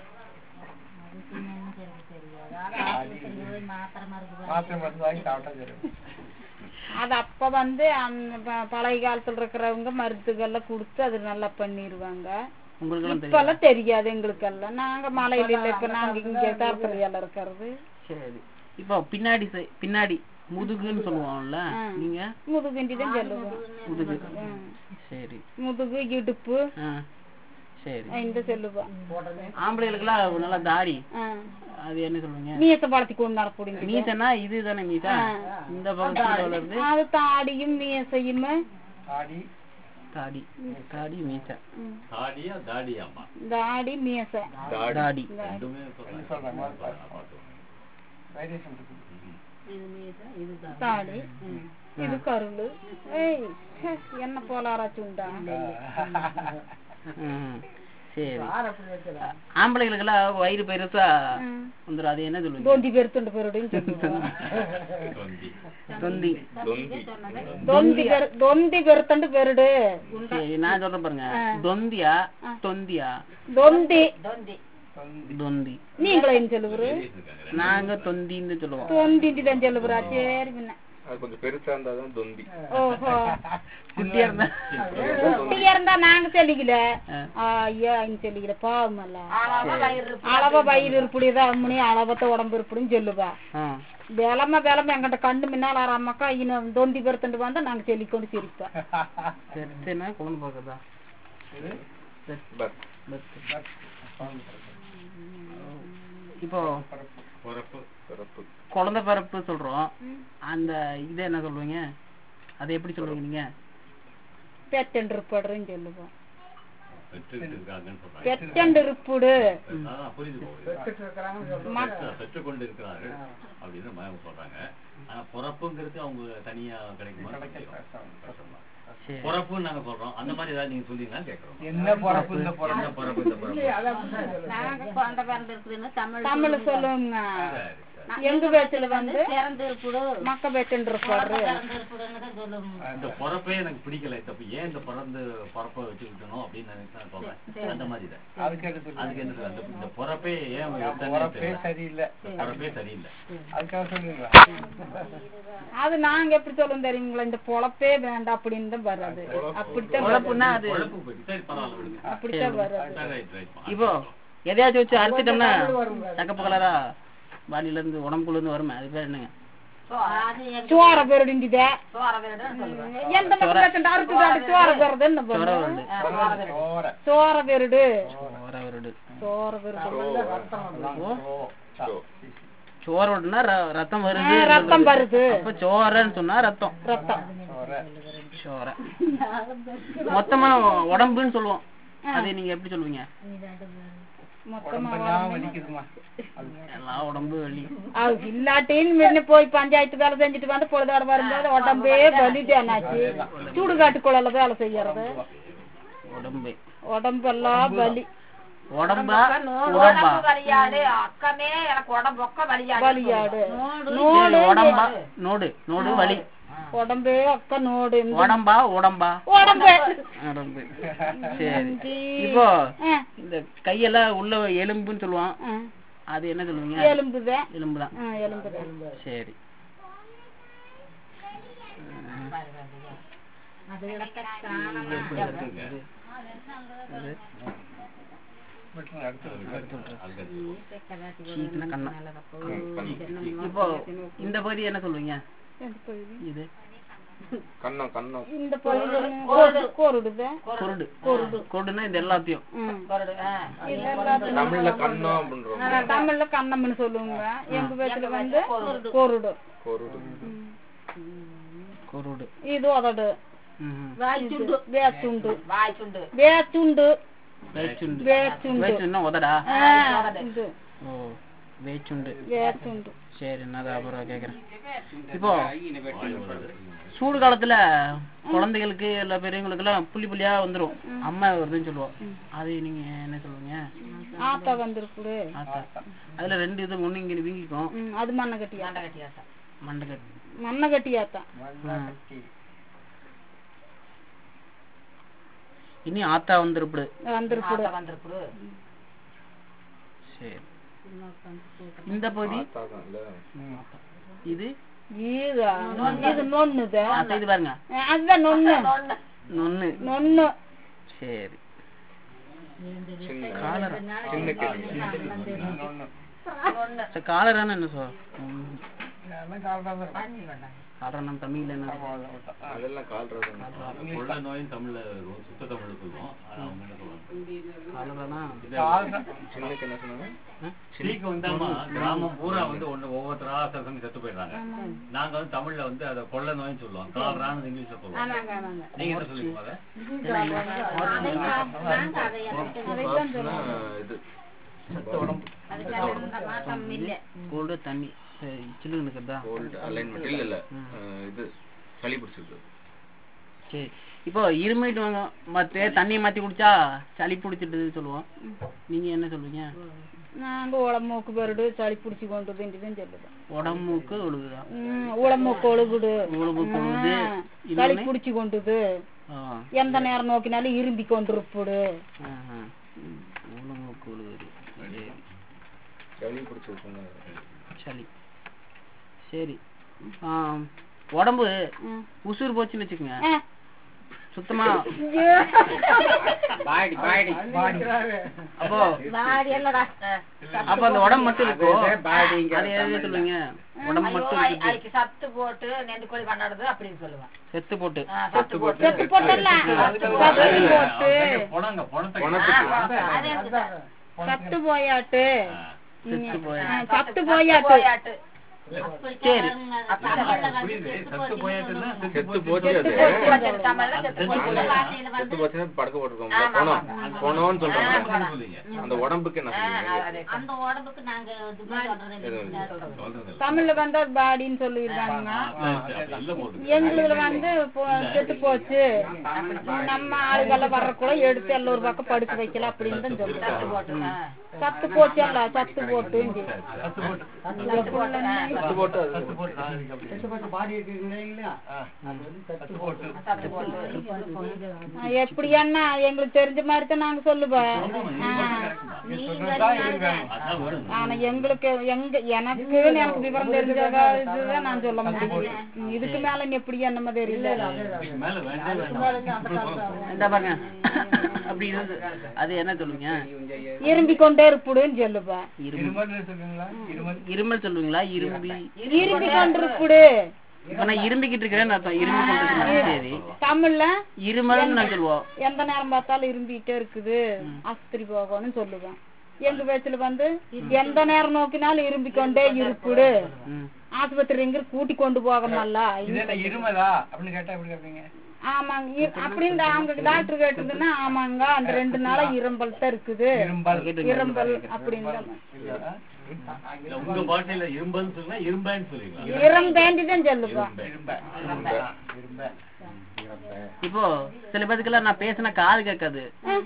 மாத்திரை மருந்து மாத்திரை மருந்து வாங்கி சாப்பிட்டா சரி அது அப்ப வந்து அந்த ப- பழைய காலத்துல இருக்கிறவங்க மருந்துகள்லாம் கொடுத்து அது நல்லா பண்ணிருவாங்க உங்களுக்கு எல்லாம் தெரியும் இப்பெல்லாம் தெரியாது எங்களுக்கெல்லாம் நாங்க மலையில இல்ல இப்ப நாங்க இங்க தரத்துல இருக்கிறது சரி இப்போ பின்னாடி சை- பின்னாடி முதுகுன்னு சொல்லுவோம்ல ஆ. நீங்க முதுகுண்டி தான் சொல்லுவோம் முதுகு ம். சரி முதுகு இடுப்பு ஆ சரி இந்த சொல்லுவோம் ஆம்பளைகளுக்குலாம் நல்லா தாடி ஆ. அது என்ன சொல்லுவீங்க மீசை பழத்தி கொண்டு நடப்பிடுங்க மீசனா இது தானே மீசா இந்த பக்கத்துல உள்ளது அது தாடியும் மீசையும் ஆடி தாடி தாடி மீசை ம். தாடியா தாடியாம்மா தாடி மீசை தாடி ரெண்டுமே சொல்றாங்க சொல்றாங்க வேரியேஷன் இருக்கு தாடி இது கருளு ஏய் ச்சே, என்ன போல ஆராய்ச்சி உண்டா ம், சரி ஆம்பளைகளுக்கெல்லாம் வயிறு பெருசா ம். வந்துடும் அது என்ன சொல்லுவீங்க தொந்தி பெருத்துண்டு பெருடுன்னு சொல்லுவோம் தொந்தி தொந்தி தொந்தி தொந்தி பெரு தொந்தி பெருத்தண்டு பெருடு சரி நான் சொல்றேன் பாருங்க தொந்தியா தொந்தியா தொந்தி தொந்தி தொந்தி நீங்களே என்ன சொல்லுவரு இருக்காங்க நாங்க தொந்தின்னு சொல்லுவோம் தொந்திண்டி தான் சொல்லுவரா சரி பின்ன அது கொஞ்சம் பெருசா இருந்தாதான் தொந்தி ஓஹோ குட்டியா இருந்தா குட்டியா இருந்தா நாங்க சொல்லிக்கல ஆ. ஐயா இங்க சொல்லிக்கல பாவமல்ல அளவா வயிறு அளவ வயிறு இருப்படிதான் அம்மனி அளவத்த உடம்பு இருப்படின்னு சொல்லுவா ஆ. விளம விளம எங்கிட்ட கண்டு முன்னால் ஆறாமக்கா இன்னும் தொந்தி பெருத்தண்டு வந்தா நாங்க சொல்லிக்கொண்டு சிரிப்பா பெருசுன்னா குழந்தை பார்க்கறதா இது பஸ் பெருசு. பஸ் இப்போ பிறப்பு பிறப்பு குழந்தை பிறப்பு சொல்றோம் அந்த இதை என்ன சொல்லுவீங்க அதை எப்படி சொல்லுவீங்க நீங்க பெத்தெண்டிருப்படுறேன்னு சொல்லுவோம் பெற்றுக்கிட்டு இருக்காங்கன்னு சொல்றாங்க பெத்தெண்டிருப்புடு அதான் புரியுது போகுது பெற்று- பெற்றுக்கொண்டு இருக்கிறார்கள் அப்படின்னு மயம் சொல்றாங்க ஆனா பிறப்புங்கிறது அவங்க தனியா கிடைக்குமா கஷ்டமா. சரி பிறப்புன்னு நாங்க சொல்றோம் அந்த மாதிரி ஏதாவது நீங்க சொல்றீங்களா கேக்குறோம் என்ன பிறப்பு இந்த பிறப்பு என்ன பிறப்பு இந்த பிறப்பு நாங்க குழந்தை பிறந்திருக்குதுன்னு தமிழ் தமிழ் சொல்லுவோங்க சரி சரி எங்க பேச்சுல வந்து பிறந்திருக்குடு மக்க பெத்தெண்டிருப்பாரு பிறந்திருக்குடுன்னு தான் சொல்லுவோம் இந்த பிறப்பே எனக்கு பிடிக்கல இந்த ஏன் இந்த பிறந்து பிறப்பை வச்சுக்கிட்டணும் அப்படின்னு நினைச்சு நான் சொல்றேன் அந்த மாதிரி தான் அதுக்கு எடுத்து அதுக்கு என்ன சொல்றது? அந்த இந்த பிறப்பே ஏன் உங்களுக்கு எடுத்தேன்னு பிறப்பே தெரியல. சரியில்லை பிறப்பே சரியில்லை அதுக்காக சொல்லுவீங்களா அது நாங்க எப்படி சொல்லும் தெரியுங்களா இந்த பொழப்பே வேண்டாம் அப்படின்னு தான் வர்றது அப்படித்தான் வர்றது. பொழப்புன்னா அது குழப்பு போயிட்டு சரி பரவாயில்ல விடுங்க அப்படித்தான் வர்றது சரி, ரைட் ரைட் இப்போ எதையாச்சும் வச்சு அரைச்சிட்டோம்னா சக்கப்பு கலரா பாடியில இருந்து உடம்புக்குள்ள இருந்து வருமே அது பேர் என்னங்க அது எங்க சோற பெருடிண்டிதே சோற வீடுன்னு சொல்லுவேன் எந்த மக்கள் பேச்சுட்டு அறுத்து தாட்டு சோற பெருது என்ன சோற பண்ணும் வருடு சோற சோற பெருடு சோற வருடு சோற பெருடு சோ. சோற வருடுனா ர- ரத்தம் வருது ஆ, ரத்தம் வருது அப்ப சோறன்னு சொன்னா ரத்தம் ரத்தம் சோற சோற மொத்தமா உடம்புன்னு சொல்லுவோம் அது நீங்க எப்படி சொல்லுவீங்க மொத்தமா உடம்பெல்லாம் வலிக்குதுமா எல்லா உடம்பு வலி அது இல்லாட்டின்னு முன்ன போய் பஞ்சாயத்து வேலை செஞ்சுட்டு வந்து பொழுதோட வரும்போது உடம்பே வலிதானாச்சு சுடுகாட்டுக்குள்ள வேலை செய்யறது உடம்பு உடம்பெல்லாம் வலி உடம்பா உடம்பா உடம்பு வலியாடு அக்கமே எனக்கு உடம்பு ஒக்க வலியாடு வலியாடு சரி, நோடு உடம்பா நோடு நோடு வலி உடம்பே அக்க நோடு இந்த உடம்பா உடம்பா உடம்பு உடம்பு சரி இப்போ ஆ, இந்த கையெல்லாம் உள்ள எலும்புன்னு சொல்லுவான் ஆ. அது என்ன சொல்லுவீங்க எலும்புதான் எலும்புதான் ஆ, எலும்புதான் சரி விட்டுருங்க, அடுத்து சீக்கிரம் கண்ணம் கண்- இப்போ இந்த பகுதி என்ன சொல்லுவீங்க எந்த பகுதி? இது கண்ணம் கண்ணம் இந்த பகுதி கோருடு கோருடுதான் குருடு குருடுனா இந்த எல்லாத்தையும் ம். இது தமிழ்ல கண்ணம் அப்படின்றோம் ஆனா தமிழ்ல கண்ணம்னு சொல்லுவாங்க எங்க பேச்சுல வந்து கோருடு கொருடு குருடு இது உதடு ம்ஹும். வாய்ச்சுண்டு வேச்சுண்டு வாய் சுண்டு வேச்சுண்டு வேச்சுண்டு வேச்சுண்டு வேச்சுன்னா உதடா ஆ, இது ஓ வேச்சுண்டு வேச்சுண்டு சரி நான் அப்புறம் கேக்குறேன் இப்போ சூடு காலத்துல குழந்தைகளுக்கு இல்ல பெரியவங்களுக்கு எல்லாம் புள்ளி புள்ளியா வந்துரும் அம்மா வருதுன்னு சொல்லுவோம் அது நீங்க என்ன சொல்லுவீங்க ஆத்தா வந்திருக்குது ஆத்தா அதுல ரெண்டு இது ஒண்ணு இங்க வீங்கிக்கும் ம், அது மண்ணை கட்டியா மண்டை கட்டி மண்ணை கட்டியாத்தா மண்ணாக்கட்டி இனி ஆத்தா வந்திருப்புடு வந்திருக்குது வந்திருக்குது சரி இந்த பகுதி தாத்தா இல்ல இது ஈதா இது நொண்ணுது ஆத்தா இது பாருங்க அதுதான் நொண்ணு நொன்னு நொண்ணு சரி சின்ன காலரா சின்ன கேள்வி சரி காலரான என்ன சொல் அதெல்லாம் கால்தான் இருக்கும். காலரா நம்ம தமிழ்ல என்ன சொல்றோம்? அதெல்லாம் கால்றதுங்க கொள்ள நோயின் தமிழ்ல ஒரு சுத்த தமிழ்ல சொல்லுவோம் ஆனா அவங்க என்ன சொல்லுவாங்க காலரானா கால்தான். சின்னக்கு என்ன சொன்னாங்க ஸ்ரீக்கு வந்தாமா கிராமம் பூரா வந்து ஒண்ணு ஒவ்வொருத்தரா சசங்க செத்து போயிடுறாங்க நாங்க வந்து தமிழ்ல வந்து அதை கொள்ள நோயின்னு சொல்லுவோம் கால்ரான்னு இங்கிலீஷ்ல சொல்லுவோம் ஆமாங்க ஆமாங்க நீங்க என்ன சொல்லுவீங்க அதை நாங்க அதை காசுனா இது மாற்றம் இல்லை கோல்டு தண்ணி சரி, சில்லுன்னு இருக்கிறதா கோல்டு அலைன்மெண்ட் இல்ல இல்ல அஹ், இது சளி பிடிச்சிருக்கு சரி இப்போ இருமிட்டு வாங்க மத்த தண்ணியை மாத்தி குடிச்சா சளி பிடிச்சிட்டு சொல்லுவோம் நீங்க என்ன சொல்லுவீங்க நாங்க உடம்புக்கு பெருடு சளி பிடிச்சி கொண்டு தான் சொல்லுது உடம்புக்கு ஒழுகுதா ம், உடம்புக்கு ஒழுகுடு உடம்புக்கு ஒழுகுது ம், சளி இன்னொன்னு பிடிச்சி கொண்டுது ஆ, எந்த நேரம் நோக்கினாலும் இரும்பி கொண்டிருப்புடு ஆஹா. ம், உடம்புக்கு ஒழுகுது சரி சளி பிடிச்சிருக்குங்க சளி சரி ஆ, உடம்பு ம். உசுறு போச்சுன்னு வச்சுக்கோங்க ஆ. சுத்தமா பாடி பாடி அப்போ வாடி இல்லடா அப்ப அந்த உடம்பு மட்டும் இருக்கும் அது எதுன்னு சொல்லுவீங்க உடம்பு மட்டும் இருக்குது அதுக்கு சத்து போட்டு நெண்டு கோழி கொண்டாடுது அப்படின்னு சொல்லுவேன் செத்து போட்டு ஆ, சத்து போட்டு செத்து போட்டலாம் சத்து போட்டு புணங்க புணத்தை பணத்துக்கு அது இருக்குதா சத்து போயாட்டு செத்து போய் ஆ, சத்து போயாட்டு போயாட்டு சரி புரியுது சத்து போயாட்டுன்னா செத்து போச்சு அது கொஞ்சம் தமிழ்ல செத்து செத்து போச்சு போச்சு. செத்து போச்சுன்னா படக்க போட்டிருக்கோம் ஆமா, போனோம் ஆமா. போனோம்னு சொல்றாங்க என்ன சொல்றீங்க அந்த உடம்புக்கு என்ன சொல்றீங்க அதே அந்த உடம்புக்கு நாங்க இது மாதிரி சொல்றது எதுவும் இல்லை. சொல்றது இல்ல. தமிழ்ல வந்து ஒரு பாடின்னு சொல்லியிருக்காங்க ஆ, சரி, சரி, அப்ப இல்ல போட்டுக்க. எங்களுதுல வந்து போ- செத்து போச்சு நம்ம ஆளுகெல்லாம் வர்றக்குள்ள எடுத்து எல்லாம் ஒரு பக்கம் படுக்க வைக்கல அப்படின்னு தான் சொல்லுவாங்க போட்டு ஆ. சத்து போச்சு அல்ல சத்து போட்டு சத்து போட்டு செத்து போட்டு அது சத்து போட்டு ஆ, இருக்கு அப்படி. செத்து போட்ட பாடி இருக்கு இல்லைங்களா ஆ, சத்து போட்டு சத்து போட்டு எப்படி என்ன எங்களுக்கு தெரிஞ்ச மாதிரி தான் நாங்க சொல்லுவோம் ஆ. நீ சொல்றதுதான் இருக்கு வேணும். அதான் வேணும். ஆனா எங்களுக்கு எங்க எனக்கு எனக்கு விவரம் தெரிஞ்சதா இதுதான் நான் சொல்ல முடியும் ம், இதுக்கு மேல நீ எப்படி என்னமோ தெரியல இதுக்கு மேல வேண்டவே வேண்டாம். இந்த பாருங்க அப்படி இருந்து அது என்ன சொல்லுவீங்க இரும்பி கொண்டே இருப்புடுன்னு சொல்லுவேன் இரும்பு இருமல்னு சொல்லுங்களா இருமல் இருமல் சொல்லுவீங்களா இரும்பி இரும்பி கொண்டு இருப்புடு இப்ப நான் இரும்பிக்கிட்டு இருக்கிறேன்னு அர்த்தம் இரும்பி கொண்டு சரி தமிழ்ல இருமல்னு நான் சொல்லுவோம் எந்த நேரம் பார்த்தாலும் இரும்பிட்டே இருக்குது ஆஸ்பத்திரி போகணும்னு சொல்லுவேன் எங்க பேச்சுல வந்து எந்த நேரம் நோக்கினாலும் இரும்பி கொண்டே இருப்புடு ம். ஆஸ்பத்திரி எங்க கூட்டி கொண்டு போகமல்ல இது என்ன இருமலா அப்படின்னு கேட்டா எப்படி கேட்பீங்க ஆமாங்க இ- அப்படின்னு அவங்க டாக்டர் கேட்டதுன்னா ஆமாங்க அந்த ரெண்டு நாளா இரும்பல் தான் இருக்குது இரும்பல் இரும்பல் அப்படின்னு தான். இல்ல, ஆ? இல்ல, உங்க பாஷையில இரும்பல்னு சொன்னா இரும்பேன்னு சொல்லுவீங்களா இரும்பேண்டி தான் சொல்லுவேன் இரும்ப இரும்ப இப்போ சில பேத்துக்கெல்லாம் நான் பேசினா காது கேட்காது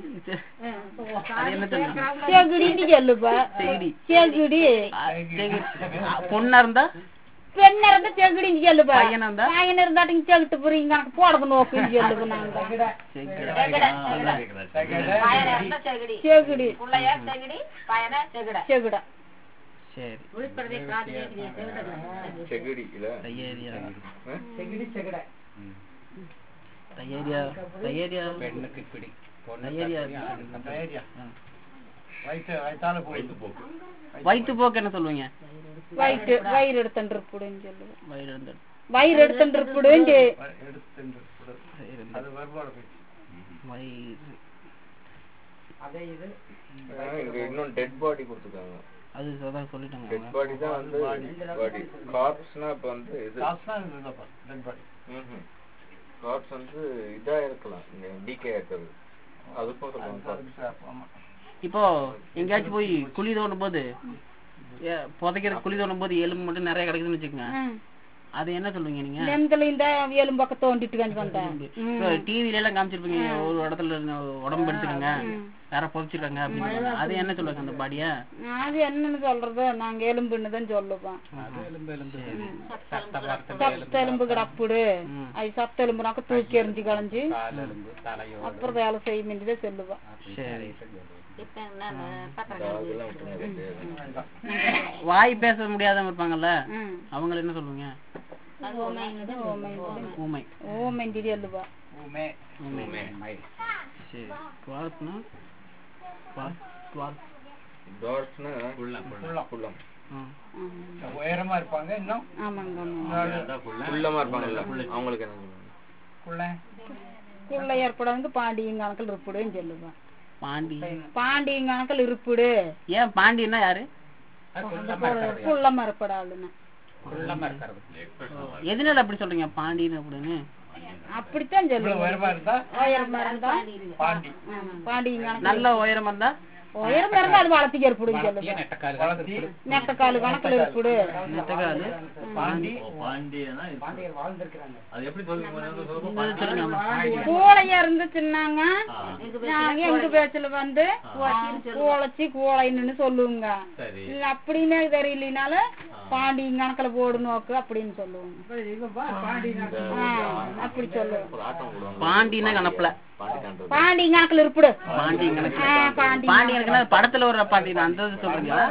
அது என்ன சொல்லுங்க செகுடின்னு சொல்லுவேன் செகுடி செகுடி ஆ, செகுடி. ஆ, பொண்ணா இருந்தா பெண்ண இருந்தா செகுடின்னு சொல்லுவேன் பையனா இருந்தா பையன் இருந்தாட்டிங்க செகுட்டு புரியுங்க எனக்கு போடுறது நோக்குன்னு சொல்லுவேன் நாங்க செகுடி. ஆ, அதான் கேக்குறேன். பயனை இருந்தா செகுடி செகுடி புள்ளைய செகுடி பயனை செகுட செகுடா சரி உள்படுறதே காது கேட்குது செவிடல செகுடி இல்ல தையேரியா ஆ? செகிடி செகடை தையேரியா தையேரியா பெண்ணுக்கு பிடி தையேரியா தைரியா வயிற்று வயிற்றால வயித்து போயிட்டு போக்கு வயிற்று போக்கு என்ன சொல்லுவீங்க வயிற்று வயிறு எடுத்துட்டு இருப்புடுன்னு சொல்லுவேன் வயிறு இருந்து வயிறு எடுத்துட்டு இருப்புடுன்னு எடுத்து வயிறு இருந்து. அது வரும்போட போயிடுச்சு வயிறு அதே இது ஆ, இங்க இன்னும் டெட் பாடி கொடுத்துருக்காங்க அது அதான் சொல்லிட்டாங்க டெட் பாடி தான் வந்து பாடி கார்ப்ஸ்னா இப்ப வந்து இது காசு தான் இதுதான்ப்பா டெட் பாடி கார்ப்ஸ் வந்து இதா இருக்கலாம் இங்க டிகே இருக்கிறது அதுக்கும் சொல்லுவாங்க corpse. ஆமா இப்போ எங்கேயாச்சும் போய் குழி தோண்டும் போது ஏ, புதைக்கிற குழி தோண்டும் போது எலும்பு மட்டும் நிறைய கிடைக்குதுன்னு வச்சுக்கோங்க அது என்ன சொல்லுவீங்க நீங்க நெந்தல இந்த எலும்பு பக்கம் தோண்டிட்டு வந்து வந்தேன் இப்போ டிவில எல்லாம் காமிச்சிருப்பீங்க ஒரு இடத்துல உடம்பு எடுத்துக்கோங்க வேற புதைச்சிருக்காங்க அப்படின்னு அது என்ன சொல்லுவாங்க அந்த பாடிய அது என்னன்னு சொல்றது நாங்க எலும்புன்னு தான் சொல்லுவோம் எலும்பு எலும்பு சத்த வார்த்தை சத்த எலும்பு கிடப்புடு அது சத்த எலும்புனாக்க தூக்கி எறிஞ்சு களைஞ்சு கால் எலும்பு தலையோ அப்புறம் வேலை செய்ய வேண்டியதான் சொல்லுவோம் சரி இப்ப நான் பத்திரம் அதெல்லாம் விட்டுருங்க வாய் பேச முடியாதவங்க இருப்பாங்கல்ல ம். அவங்கள என்ன சொல்லுவீங்க ஊமை ஓமெண்டி சொல்லுவா ஊமே சரி குவார்ட்னா குவார்ட் டார்ஸ்னா குள்ளம், குள்ளம். குள்ளம் குள்ளம் உயரமா இருப்பாங்க இன்னும் ஆமாங்க ஆமாங்க அதான் குள்ளம். குள்ளமா இருப்பாங்கல்ல அவங்களுக்கு என்ன சொல்லுவாங்க குள்ள குள்ள ஏற்படாதுங்க பாண்டியன் கணக்கில் இருப்புடுன்னு சொல்லுவேன் பாண்டி பாண்டியன் கணக்கில் இருப்புடு ஏன் பாண்டியன்னா யாரு குள்ளமா ஏற்படாதுன்னு உள்ளமா இருக்கிறது Expression எதனால அப்படி சொல்றீங்க பாண்டின்னு அப்படின்னு அப்படித்தான் இவ்வளவு சொல்லுவேன் உயரமா இருந்தா உயரமா இருந்தா பாண்டி ஆமா, பாண்டியன் கணக்கு நல்ல உயரமா இருந்தா உயரமா இருந்தா அது வளர்த்திக்கு ஏற்படுன்னு சொல்லுவேன் நெட்டக்கால் வளர்த்தி நெட்டக்காலு கணக்கில் இருப்புடு நெட்டகாலு பாண்டி ஓ, பாண்டியனா இது. பாண்டியர் வாழ்ந்திருக்கிறாங்க அது எப்படி சொல்லுங்க சொல்லுங்க இன்னொரு சொல்லுங்க கூளையா இருந்துச்சுன்னாங்க ஆ, நாங்க எங்க பேச்சுல வந்து கூளைச்சி கூளைன்னு சொல்லுவோங்க சரி இல்ல அப்படின்னே தெரியலனால பாண்டியன் கணக்குல போடு நோக்கு அப்படின்னு சொல்லுவோங்க இவன் பா பாண்டி ஆ, அப்படி சொல்லுவோம் ஒரு ஆட்டம் போடுவாங்க பாண்டினா கணப்புல பாண்டி காண்றது பாண்டியன் கணக்குல இருப்புடு பாண்டி கணக்கு ஆ, பாண்டி பாண்டி கணக்குனா படத்துல ஒரு பாண்டி அந்த இது சொல்றீங்களா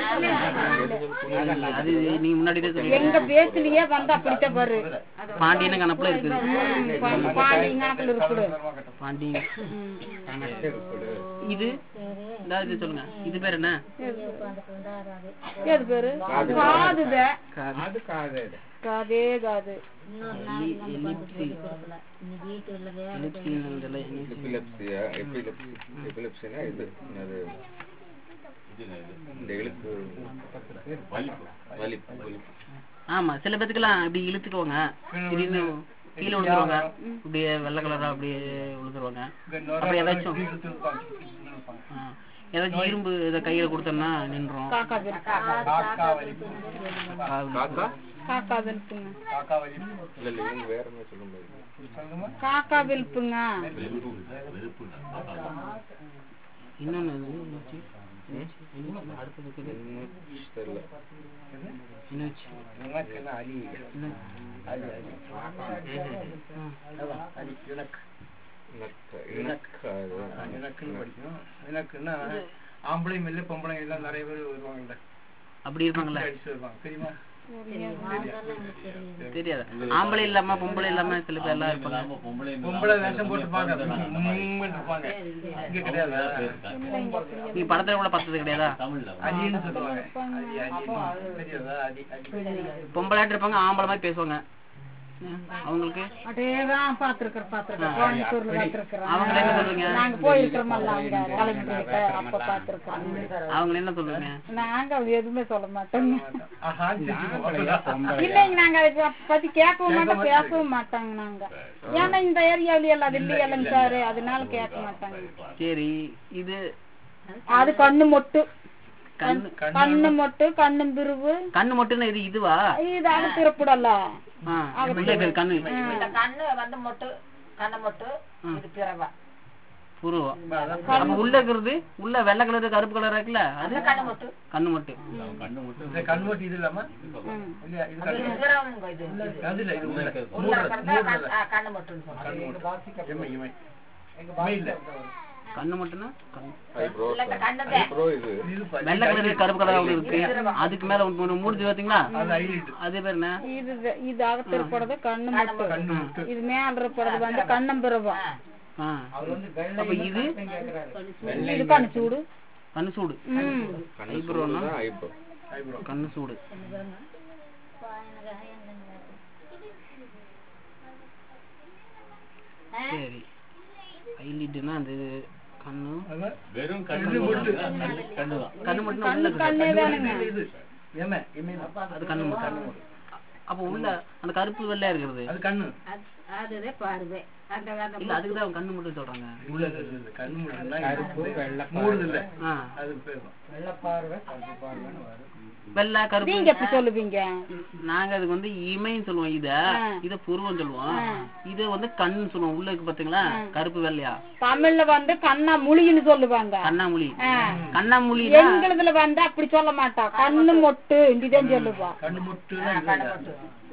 அது நீங்க முன்னாடி தான் சொன்னீங்க எங்க பேச்சுலயே வந்து அப்படித்தான் பாரு பாண்டியன கணப்புல இருக்குது ம், பா- பாண்டியன் கணக்குல இருப்புடு பாண்டி இது இந்த இது சொல்லுங்க இது பேர் என்ன எது பேரு காதுத அது காது காதே காது எலிப்சி வீட்டுல எலிப்சின்னு எபிலெப்சியா எபிலெப்சி எபிலெப்சினா இது அது இது இது இந்த இழுக்கு வலிப்பு வலிப்பு வலிப்பு ஆமா சில பேத்துக்கெல்லாம் இப்படி இழுத்துக்குவாங்க திடீர்னு கீழே விழுந்துருவாங்க அப்படியே வெள்ளை கலரா அப்படியே விழுந்துருவாங்க அப்புறம் ஏதாச்சும் ஆ, ஏதாச்சும் இரும்பு இதை கையில கொடுத்தோம்னா நின்றோம் காக்கா வெளுப்பு காக்கா வலிப்பு காக்கா காக்கா வெளுப்புங்க காக்கா வலிப்பு இல்ல இல்ல இவங்க வேற என்ன சொல்ல முடியாது சொல்லுமா காக்கா வெளுப்புங்க வெறுப்பு வெறுப்பு இன்னொன்னு இது என்னாச்சு? என்னாச்சு? அடுத்தது இருக்குது. இன்னும் தெரியல என்னாச்சு? உனக்கு என்ன அலி என்ன? அலி அலி அதான் அலி இலக்கு இணக்க இணக்க அது. இலக்குன்னு படிக்கும் இலக்குன்னா ஆம்பளையும் இல்லை பொம்பளையும் எல்லாம் நிறைய பேர் வருவாங்கல்ல அப்படி இருப்பாங்கல்ல அடிச்சு வருவாங்க தெரியுமா தெரியாது ஆம்பளை இல்லாம பொம்பளை இல்லாம சில பேர் எல்லாம் இருப்பாங்க இல்லாம பொம்பளை பொம்பளை வேஷம் போட்டுப்பாங்க உம்முன்னு இருப்பாங்க இங்க கிடையாது நீ படத்துல கூட பார்த்தது கிடையாதா தமிழ்ல அலின்னு சொல்லுவாங்க அலி அலி தெரியாதா அலி அலி பொம்பளையாட்டு இருப்பாங்க ஆம்பளை மாதிரி பேசுவாங்க ம், அவங்களுக்கு அதேதான் பாத்துருக்கிறேன் பாத்துருக்கேன் கோயம்புத்தூர்ல பாத்துருக்கிறேன் அவங்கள என்ன சொல்லுவீங்க நாங்க போயிருக்கிறோமல்ல அங்க கலைஞர்கிட்ட அப்ப பாத்துருக்கிறோம் அவங்கள என்ன சொல்லுவீங்க நாங்க எதுவுமே சொல்ல மாட்டோங்க ஆஹா சிரிச்சு இல்லைங்க நாங்க அதை பத்தி கேட்கவும் மாட்டோம் பேசவும் மாட்டாங்க நாங்க ஏன்னா இந்த ஏரியாவில எல்லாம் அது இல்லையல்லங்க சார் அதனால கேட்க மாட்டாங்க சரி இது அது கண்ணு மொட்டு கண்ணு கண்ணு மொட்டு கண்ணு பிரிவு கண்ணு மட்டும்னா இது இதுவா இது அது திறப்புடல ஆ, உள்ள இருக்கிற கண்ணு இந்த கண்ணு வந்து மொட்டு கண்ணை மொட்டு இது பிறவா புருவம் அப்ப உள்ள இருக்கிறது உள்ள வெள்ளை கலர் கருப்பு கலர் இருக்குல்ல அது கண்ணு மொட்டு கண்ணு மட்டும் கண்ணு மட்டும் இந்த கண்மூட்டி இது இல்லாம இல்லையா இது அது கண்ணு பிறவங்க இது அது இல்ல இது உள்ள உள்ள இருக்கிறதா கண்- ஆ, கண்ணு மொட்டுன்னு சொல்லுவாங்க இமை இமை இமை இல்ல கண்ணு மட்டும்னா கண்ணு ஐப்ரோ இல்ல இந்த கண்ணு தான். ஐப்ரோ இது இது பா- வெள்ளை கலர் கருப்பு கலர் ஒண்ணு இருக்கு அதுக்கு மேல ஒண்ணு மூடிச்சு பாத்தீங்களா அது ஐலிட் அது பேர் என்ன இது இது அகத்திருப்படுறது கண்ணு மொட்டு கண்ணு முட்டு இது மேல இருப்படுறது வந்து கண்ணம்பிரவம் ஆ. அப்ப இது இது கண்ணு சூடு கண்ணு சூடு ம் கண்ணு ஐப்ரோனா? தான் ஐப்ரோ ஐப்ரோ கண்ணு சூடு சரி ஐலிட்னா அந்த இது கண்ணு அதான் வெறும் கண்ணு மட்டும் கண்ணுதான் கண்ணு மட்டும் உள்ள இருக்குது. கண்ணே தானுங்க இது எமை இமை அது கண்ணு மட்டும் அப்ப உள்ள அந்த கருப்பு வெள்ளையா இருக்கிறது அது கண்ணு அதுவே பார்வை அந்த அந்த இல்ல அதுக்கு தான் கண்ணு மட்டும் சொல்றாங்க உள்ள இருக்குது இது. கண்ணு மட்டும் மூடுது இல்ல ஆ. அது பேரும் வெள்ளை கருப்பு நீங்க எப்படி சொல்லுவீங்க நாங்க அதுக்கு வந்து இமைன்னு சொல்லுவோம் இத இத புருவம் சொல்லுவோம் இது வந்து கண்ணு சொல்லுவோம் உள்ள இருக்கு பாத்தீங்களா கருப்பு வெள்ளையா தமிழ்ல வந்து கண்ணா முழின்னு சொல்லுவாங்க கண்ணாமூலி ஆ. கண்ணாமூலி எங்களுதுல வந்து அப்படி சொல்ல மாட்டா கண்ணு மொட்டு இப்படிதான் சொல்லுவா கண்ணு முட்டுனா கண்ணு மொட்டு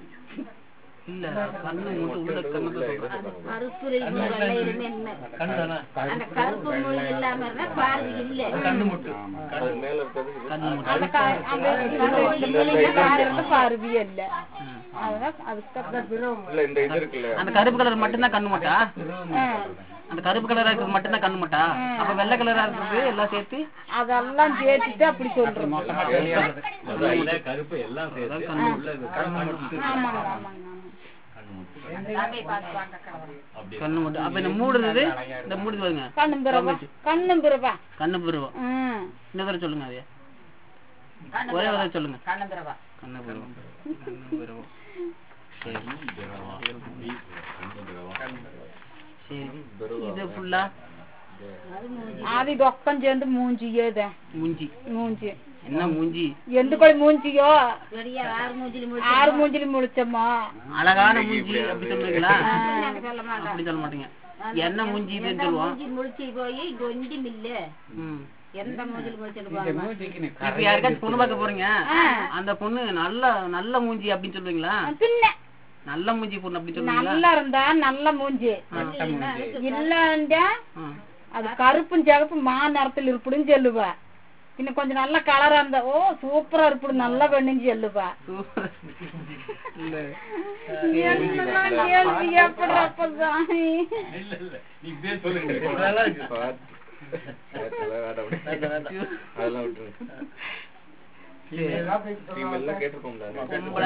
இல்ல கண்ணு மட்டும் உள்ள கண்ணு தான் சொல்றாங்க கருப்பு வெள்ளையிலுமே என்ன கண்ணு தானே அந்த கருப்பு மொழி இல்லாம இருந்தா பார்வை இல்ல கண்ணு முட்டு அது மேல இருக்கிறது இது. கண்ணு மட்டும் அந்த க- அந்த இந்த மொழியில பாருறது பார்வையே இல்ல அதுதான் அதுக்கு இல்ல இந்த இது இருக்குல்ல அந்த கருப்பு கலர் மட்டும்தான் கண்ணு மட்டா அந்த கருப்பு கலரா இருக்கிறது மட்டும்தான் கண்ணு மட்டா அப்ப வெள்ளை கலரா இருக்கிறது எல்லாம் சேர்த்து அதெல்லாம் சேர்த்துட்டு அப்படி சொல்றோம் அதான் வெள்ளை, கருப்பு எல்லாம் சேர்த்து அந்த உள்ள இது கண்ணு மட்டும் ஆமாங்க ஆமாங்க ஆமாங்க கண்ணு மட்டும் எல்லாமே பார்த்து வாங்க கண்ணு அப்படி கண்ணு மட்டும் அப்ப இந்த மூடுறது இந்த மூடுது பாருங்க கண்ணும் பிறவா கண்ணும் பிறவா கண்ணு புருவம் ம் இந்த தடவை சொல்லுங்க அதே கண்ணு ஒரே பிறவா. தடவை சொல்லுங்க கண்ணு பிறவா கண்ணு புருவம் கண்ணு புருவம் சரி திரவம். பீஸ், கண்ணு திரவம். சரி இது ஃபுல்லா ஆதி தொக்கம் சேர்ந்து மூஞ்சியேதான் மூஞ்சி மூஞ்சி என்ன மூஞ்சி எந்த கோழி மூஞ்சியோ பெரிய ஆறு மூஞ்சில ஆறு மூஞ்சில முடிச்சோமா அழகான மூஞ்சி அப்படி சொல்லுவீங்களா நாங்க சொல்ல மாட்டோம் அப்படி சொல்ல மாட்டீங்க என்ன மூஞ்சி இதுன்னு சொல்லுவோம் மூஞ்சி முழிச்சு போய் இங்க ஒன்றும் இல்ல ம். எந்த மூஞ்சில முடிச்சிட்டு போவாங்க இப்ப யாருக்காச்சும் பொண்ணு பார்க்க போறீங்க அந்த பொண்ணு நல்ல நல்ல மூஞ்சி அப்படின்னு சொல்லுவீங்களா பின்ன நல்ல மூஞ்சி பொண்ணு அப்படின்னு சொல்லுவீங்களா நல்லா இருந்தா நல்ல மூஞ்சி இல்லண்டா ஆ. அது கருப்பும் சிகப்பு மா நிறத்துல இருப்புடுன்னு சொல்லுவா இன்னும் கொஞ்சம் நல்ல கலரா இருந்தா ஓ சூப்பரா இருப்புடு நல்ல பெண்ணுன்னு சொல்லுவா சூப்பர். இல்ல என்னெல்லாம் கேள்வி எப்படி அப்பதான் இல்ல இல்ல நீ இப்படியே சொல்லுங்க நல்லா இருக்கு பார்த்து. அதெல்லாம் வேண்டாம் அப்படி. வேண்டாம், வேண்டாம். அதெல்லாம் விட்டுருங்க ஃபீமேல்லாம் கேட்டிருக்கோம்ல பொம்பளை.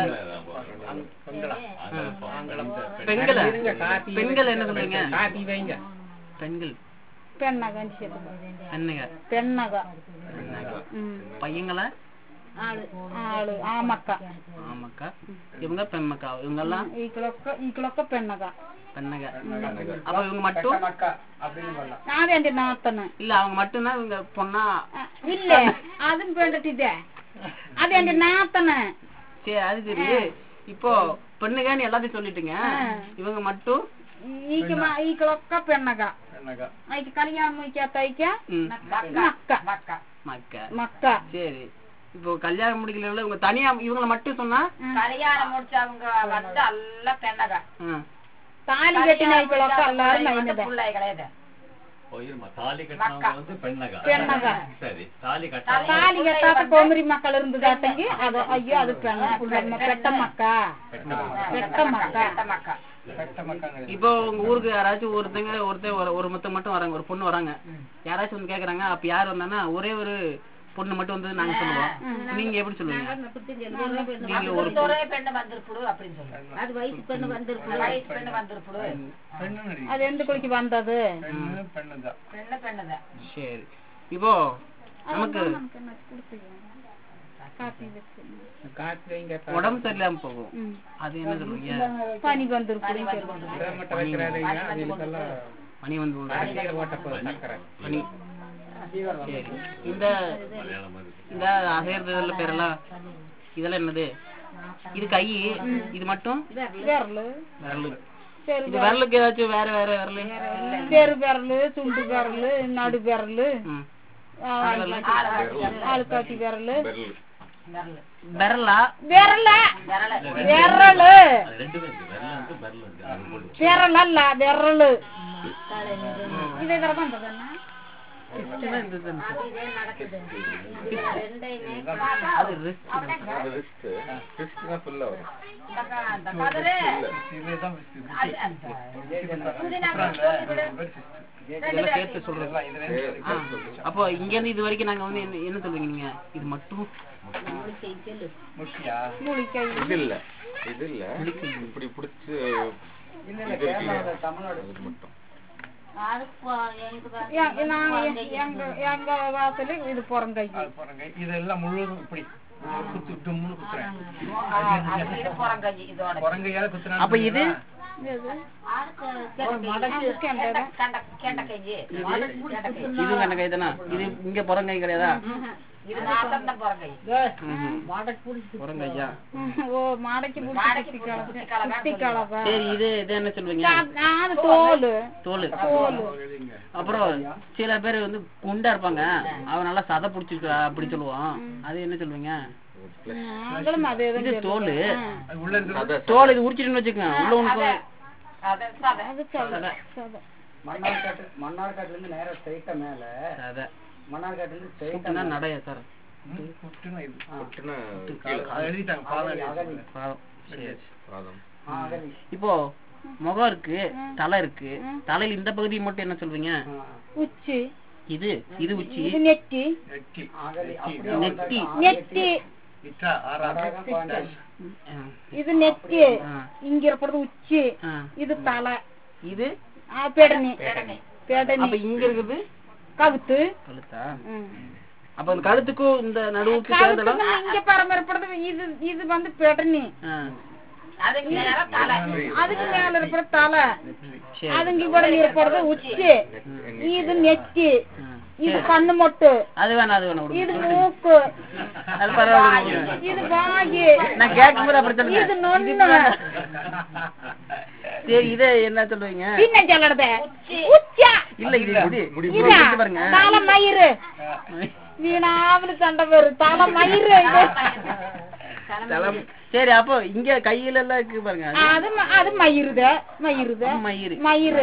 ஆண்களம் பெண்களை பெண்கள் என்ன சொல்றீங்க பெண்கள் பெண்ணகான்னு சொல்லுங்க பெண்ணுங்க பெண்ணகா பெண்ணகா. ம் பையங்களா ஆளு ஆளு ஆமக்கா ஆமாக்கா இவங்க பெண்மக்கா இவங்க எல்லாம் ఈకలొక్క ఈకలొక్క పెన్నగా பெண்ணக அப்ப இவங்க மட்டும் அக்கா அப்படின்னு சொல்லலாம் నాదేంటి నా అత్తను இல்ல அவங்க மட்டும்தான் இவங்க பொண்ணா ఇల్లే అది పెండటి ఇదే అదేంటి నా అత్తను சரி அது சரி இப்போ பெண்ணுగాன்னு எல்லாத்தையும் சொல்லிட்டுங்க இவங்க மட்டும் ఈక మా ఈకలొక్క పెన్నగా என்னக்கா ఐకి కళ్యాణం ఇచ్చేత ம், మక్క மக்கா மக்க మక్క சரி இப்போ கல்யாணம் முடிக்கல இவங்க தனியா இவங்கள மட்டும் சொன்னா கல்யாணம் முடிச்சவங்க வந்து அல்ல பெண்ணகா ஆ, తాళి కట్టిన ఈకలొక్క అల్లారు అయినదే பிள்ளை கிடையாது ஓ, இருமா தாலி கட்டினவங்க வந்து பெண்ணகா பெண்ணகா. சரி தாலி கட்டாம తాళి కట్టాక కొమిరి మక్కలు இருந்தదాటంగి అది అయ్యో అది పెన్న పెట్టమక్క పెట్టమక్క மக்கா பெட்ட மக்கள் இப்போ உங்க ஊருக்கு யாராச்சும் ஒருத்தங்க ஒருத்தர் ஒரு- ஒரு மொத்தம் மட்டும் வராங்க ஒரு பொண்ணு வராங்க யாராச்சும் வந்து கேக்குறாங்க அப்ப யார் வந்தாங்கன்னா ஒரே ஒரு பொண்ணு மட்டும் வந்து நாங்க சொல்லுவோம் நீங்க எப்படி சொல்லுவீங்க நீங்க ஒரு பொண்ணு ஒரே பெண்ணு வந்திருப்புடு அப்படின்னு சொல்லுவாங்க அது வயசு பெண்ணு வந்திருப்புடு வயசு பெண்ணு வந்திருப்புடு பெண்ணு நடி అది ఎందుకుడికి వందదు பெண்ணு பெண்ணு தான் பெண்ணு பெண்ணுதான் சரி இப்போ நமக்கு உடம்பு சரியில்லாம போகும் அது என்ன சொல்லுவீங்க పని బందురు பனி வந்து பனி சரி இந்த மலையாளம் மாதிரி இந்த அசைறது பேரெல்லாம் இதெல்லாம் என்னது இது கை இது மட்டும் బెర్రలు விரலு చెరు இது விரலுக்கு ஏதாச்சும் வேற வேற விரலு చెరు బెర్రలు చుంటు బెర్రలు నడు బెర్రలు ம். ఆలుకాటి బెర్రలు விரலா బెర్రల బెర్రలు அது ரெண்டுமே இருக்கு வெள்ளம் இருக்கு பெரல் இருக்கு அது போடு బెర్రలల్ల బెర్రలు ఇదే కరబందదన్న இதெல்லாம் இந்த இது. அது wrist. அது ரிஸ்ட் ரிஸ்ட்னா ஃபுல்லா வரும் அந்த கதிரு இதுதான் இதெல்லாம் சேர்த்து சொல்றது ஆ. அப்போ இங்க இருந்து இது வரைக்கும் நாங்க வந்து என்ன என்ன சொல்லுவீங்க நீங்க இது மட்டும் முக்கியா மூலிகை இது இல்ல இது இல்ல இப்படி புடிச்சு இது இருக்குல்ல, அது மட்டும் எங்க- நாங்க எங்க எங்க வாசலு இது புறங்கை அது பாருங்க இதெல்லாம் முழுவதும் இப்படி ஒரு குத்து டும்னு குத்துறேன் இது புறங்கஞ்சி இதோட குரங்கையால குத்துறாங்க அப்ப இது இது கண்ட கெண்ட கஞ்சி இது கண்ண கை தானா இது இங்க புறங்கை கிடையாதா இது மாத்திரம் தான் புறங்கை புறங்கையா ஓ மாடைக்கு மாடைக்கு புடிச்சு புடிச்சு குத்தி கலவை, குத்தி கலவை சரி இது இது என்ன சொல்லுவீங்க அது தோல் தோல் தோல் அப்புறம் சில பேர் வந்து குண்டா இருப்பாங்க அவன் நல்லா சதை புடிச்சிருக்கா அப்படி சொல்லுவான் அது என்ன சொல்லுவீங்க நாங்களும் அதே இது தோல் அது உள்ள இருக்கிறது சதை தோல் இது உரிச்சிட்டுன்னு வச்சுக்கோங்க உள்ள உனக்கு அது சதை அது சதை சதை மன்னார்காட்டு மன்னார்காட்டுல இருந்து நேரா ஸ்ட்ரைட்டா மேல சதை மன்னார்காட்டுல இருந்து ஸ்ட்ரைட்டா சுட்டுனா நடைய சார் ம், குத்துனா இது புட்டுனா கீழே அது எழுதிட்டாங்க பாதம் எழுதிட்டாங்க. பாவம். சரி பாதம் அகலி இப்போ முகம் இருக்கு தலை இருக்கு தலையில இந்த பகுதி மட்டும் என்ன சொல்றீங்க உச்சி இது இது உச்சி இது நெத்தி நெட்டி அகலி நெட்டி. அப்படியே நெத்தி. நெத்தி இட்டா ஆறாவது பாண்டி. ஆ, இது நெத்தி ஆ, இங்க இருப்பது உச்சி ஆ. இது தலை இது ஆ, பெடனி பெடனி அப்ப இங்க இருக்குது கவுத்து கழுத்தா ம். அப்ப அந்த கழுத்துக்கும் இந்த நடுவுக்கு கவுத்து சேர்ந்தலாம் வந்து இங்க பரம்பரைப்படுறது இது இது வந்து பெடனி ஆ, அதுக்கு நேரா தலை அதுக்கு மேல இருக்கிற தலை சரி அதுங்க கூட இருப்பது உச்சி இது நெத்தி ஆ. இது கண்ணு மொட்டு அது வேணாம் அது வேணாம் இது விடுங்க. மூக்கு அது பரவாயில்ல இது வாயி நான் கேட்கும்போது அப்படி சொல்லுங்க இது நொண்ணு சரி இதை என்ன சொல்லுவீங்க பின்ன சொல்லறது உச்சா இல்ல இது முடி முடி இதா பிடிச்சு பாருங்க தலை மயிறு வீணாவில சண்டை பேரு தலை மயிறு இது தலம். சரி அப்போ இங்க கையில எல்லாம் இருக்கு பாருங்க அது அது ம- அது மயிருத மயிருத மயிறு மயிறு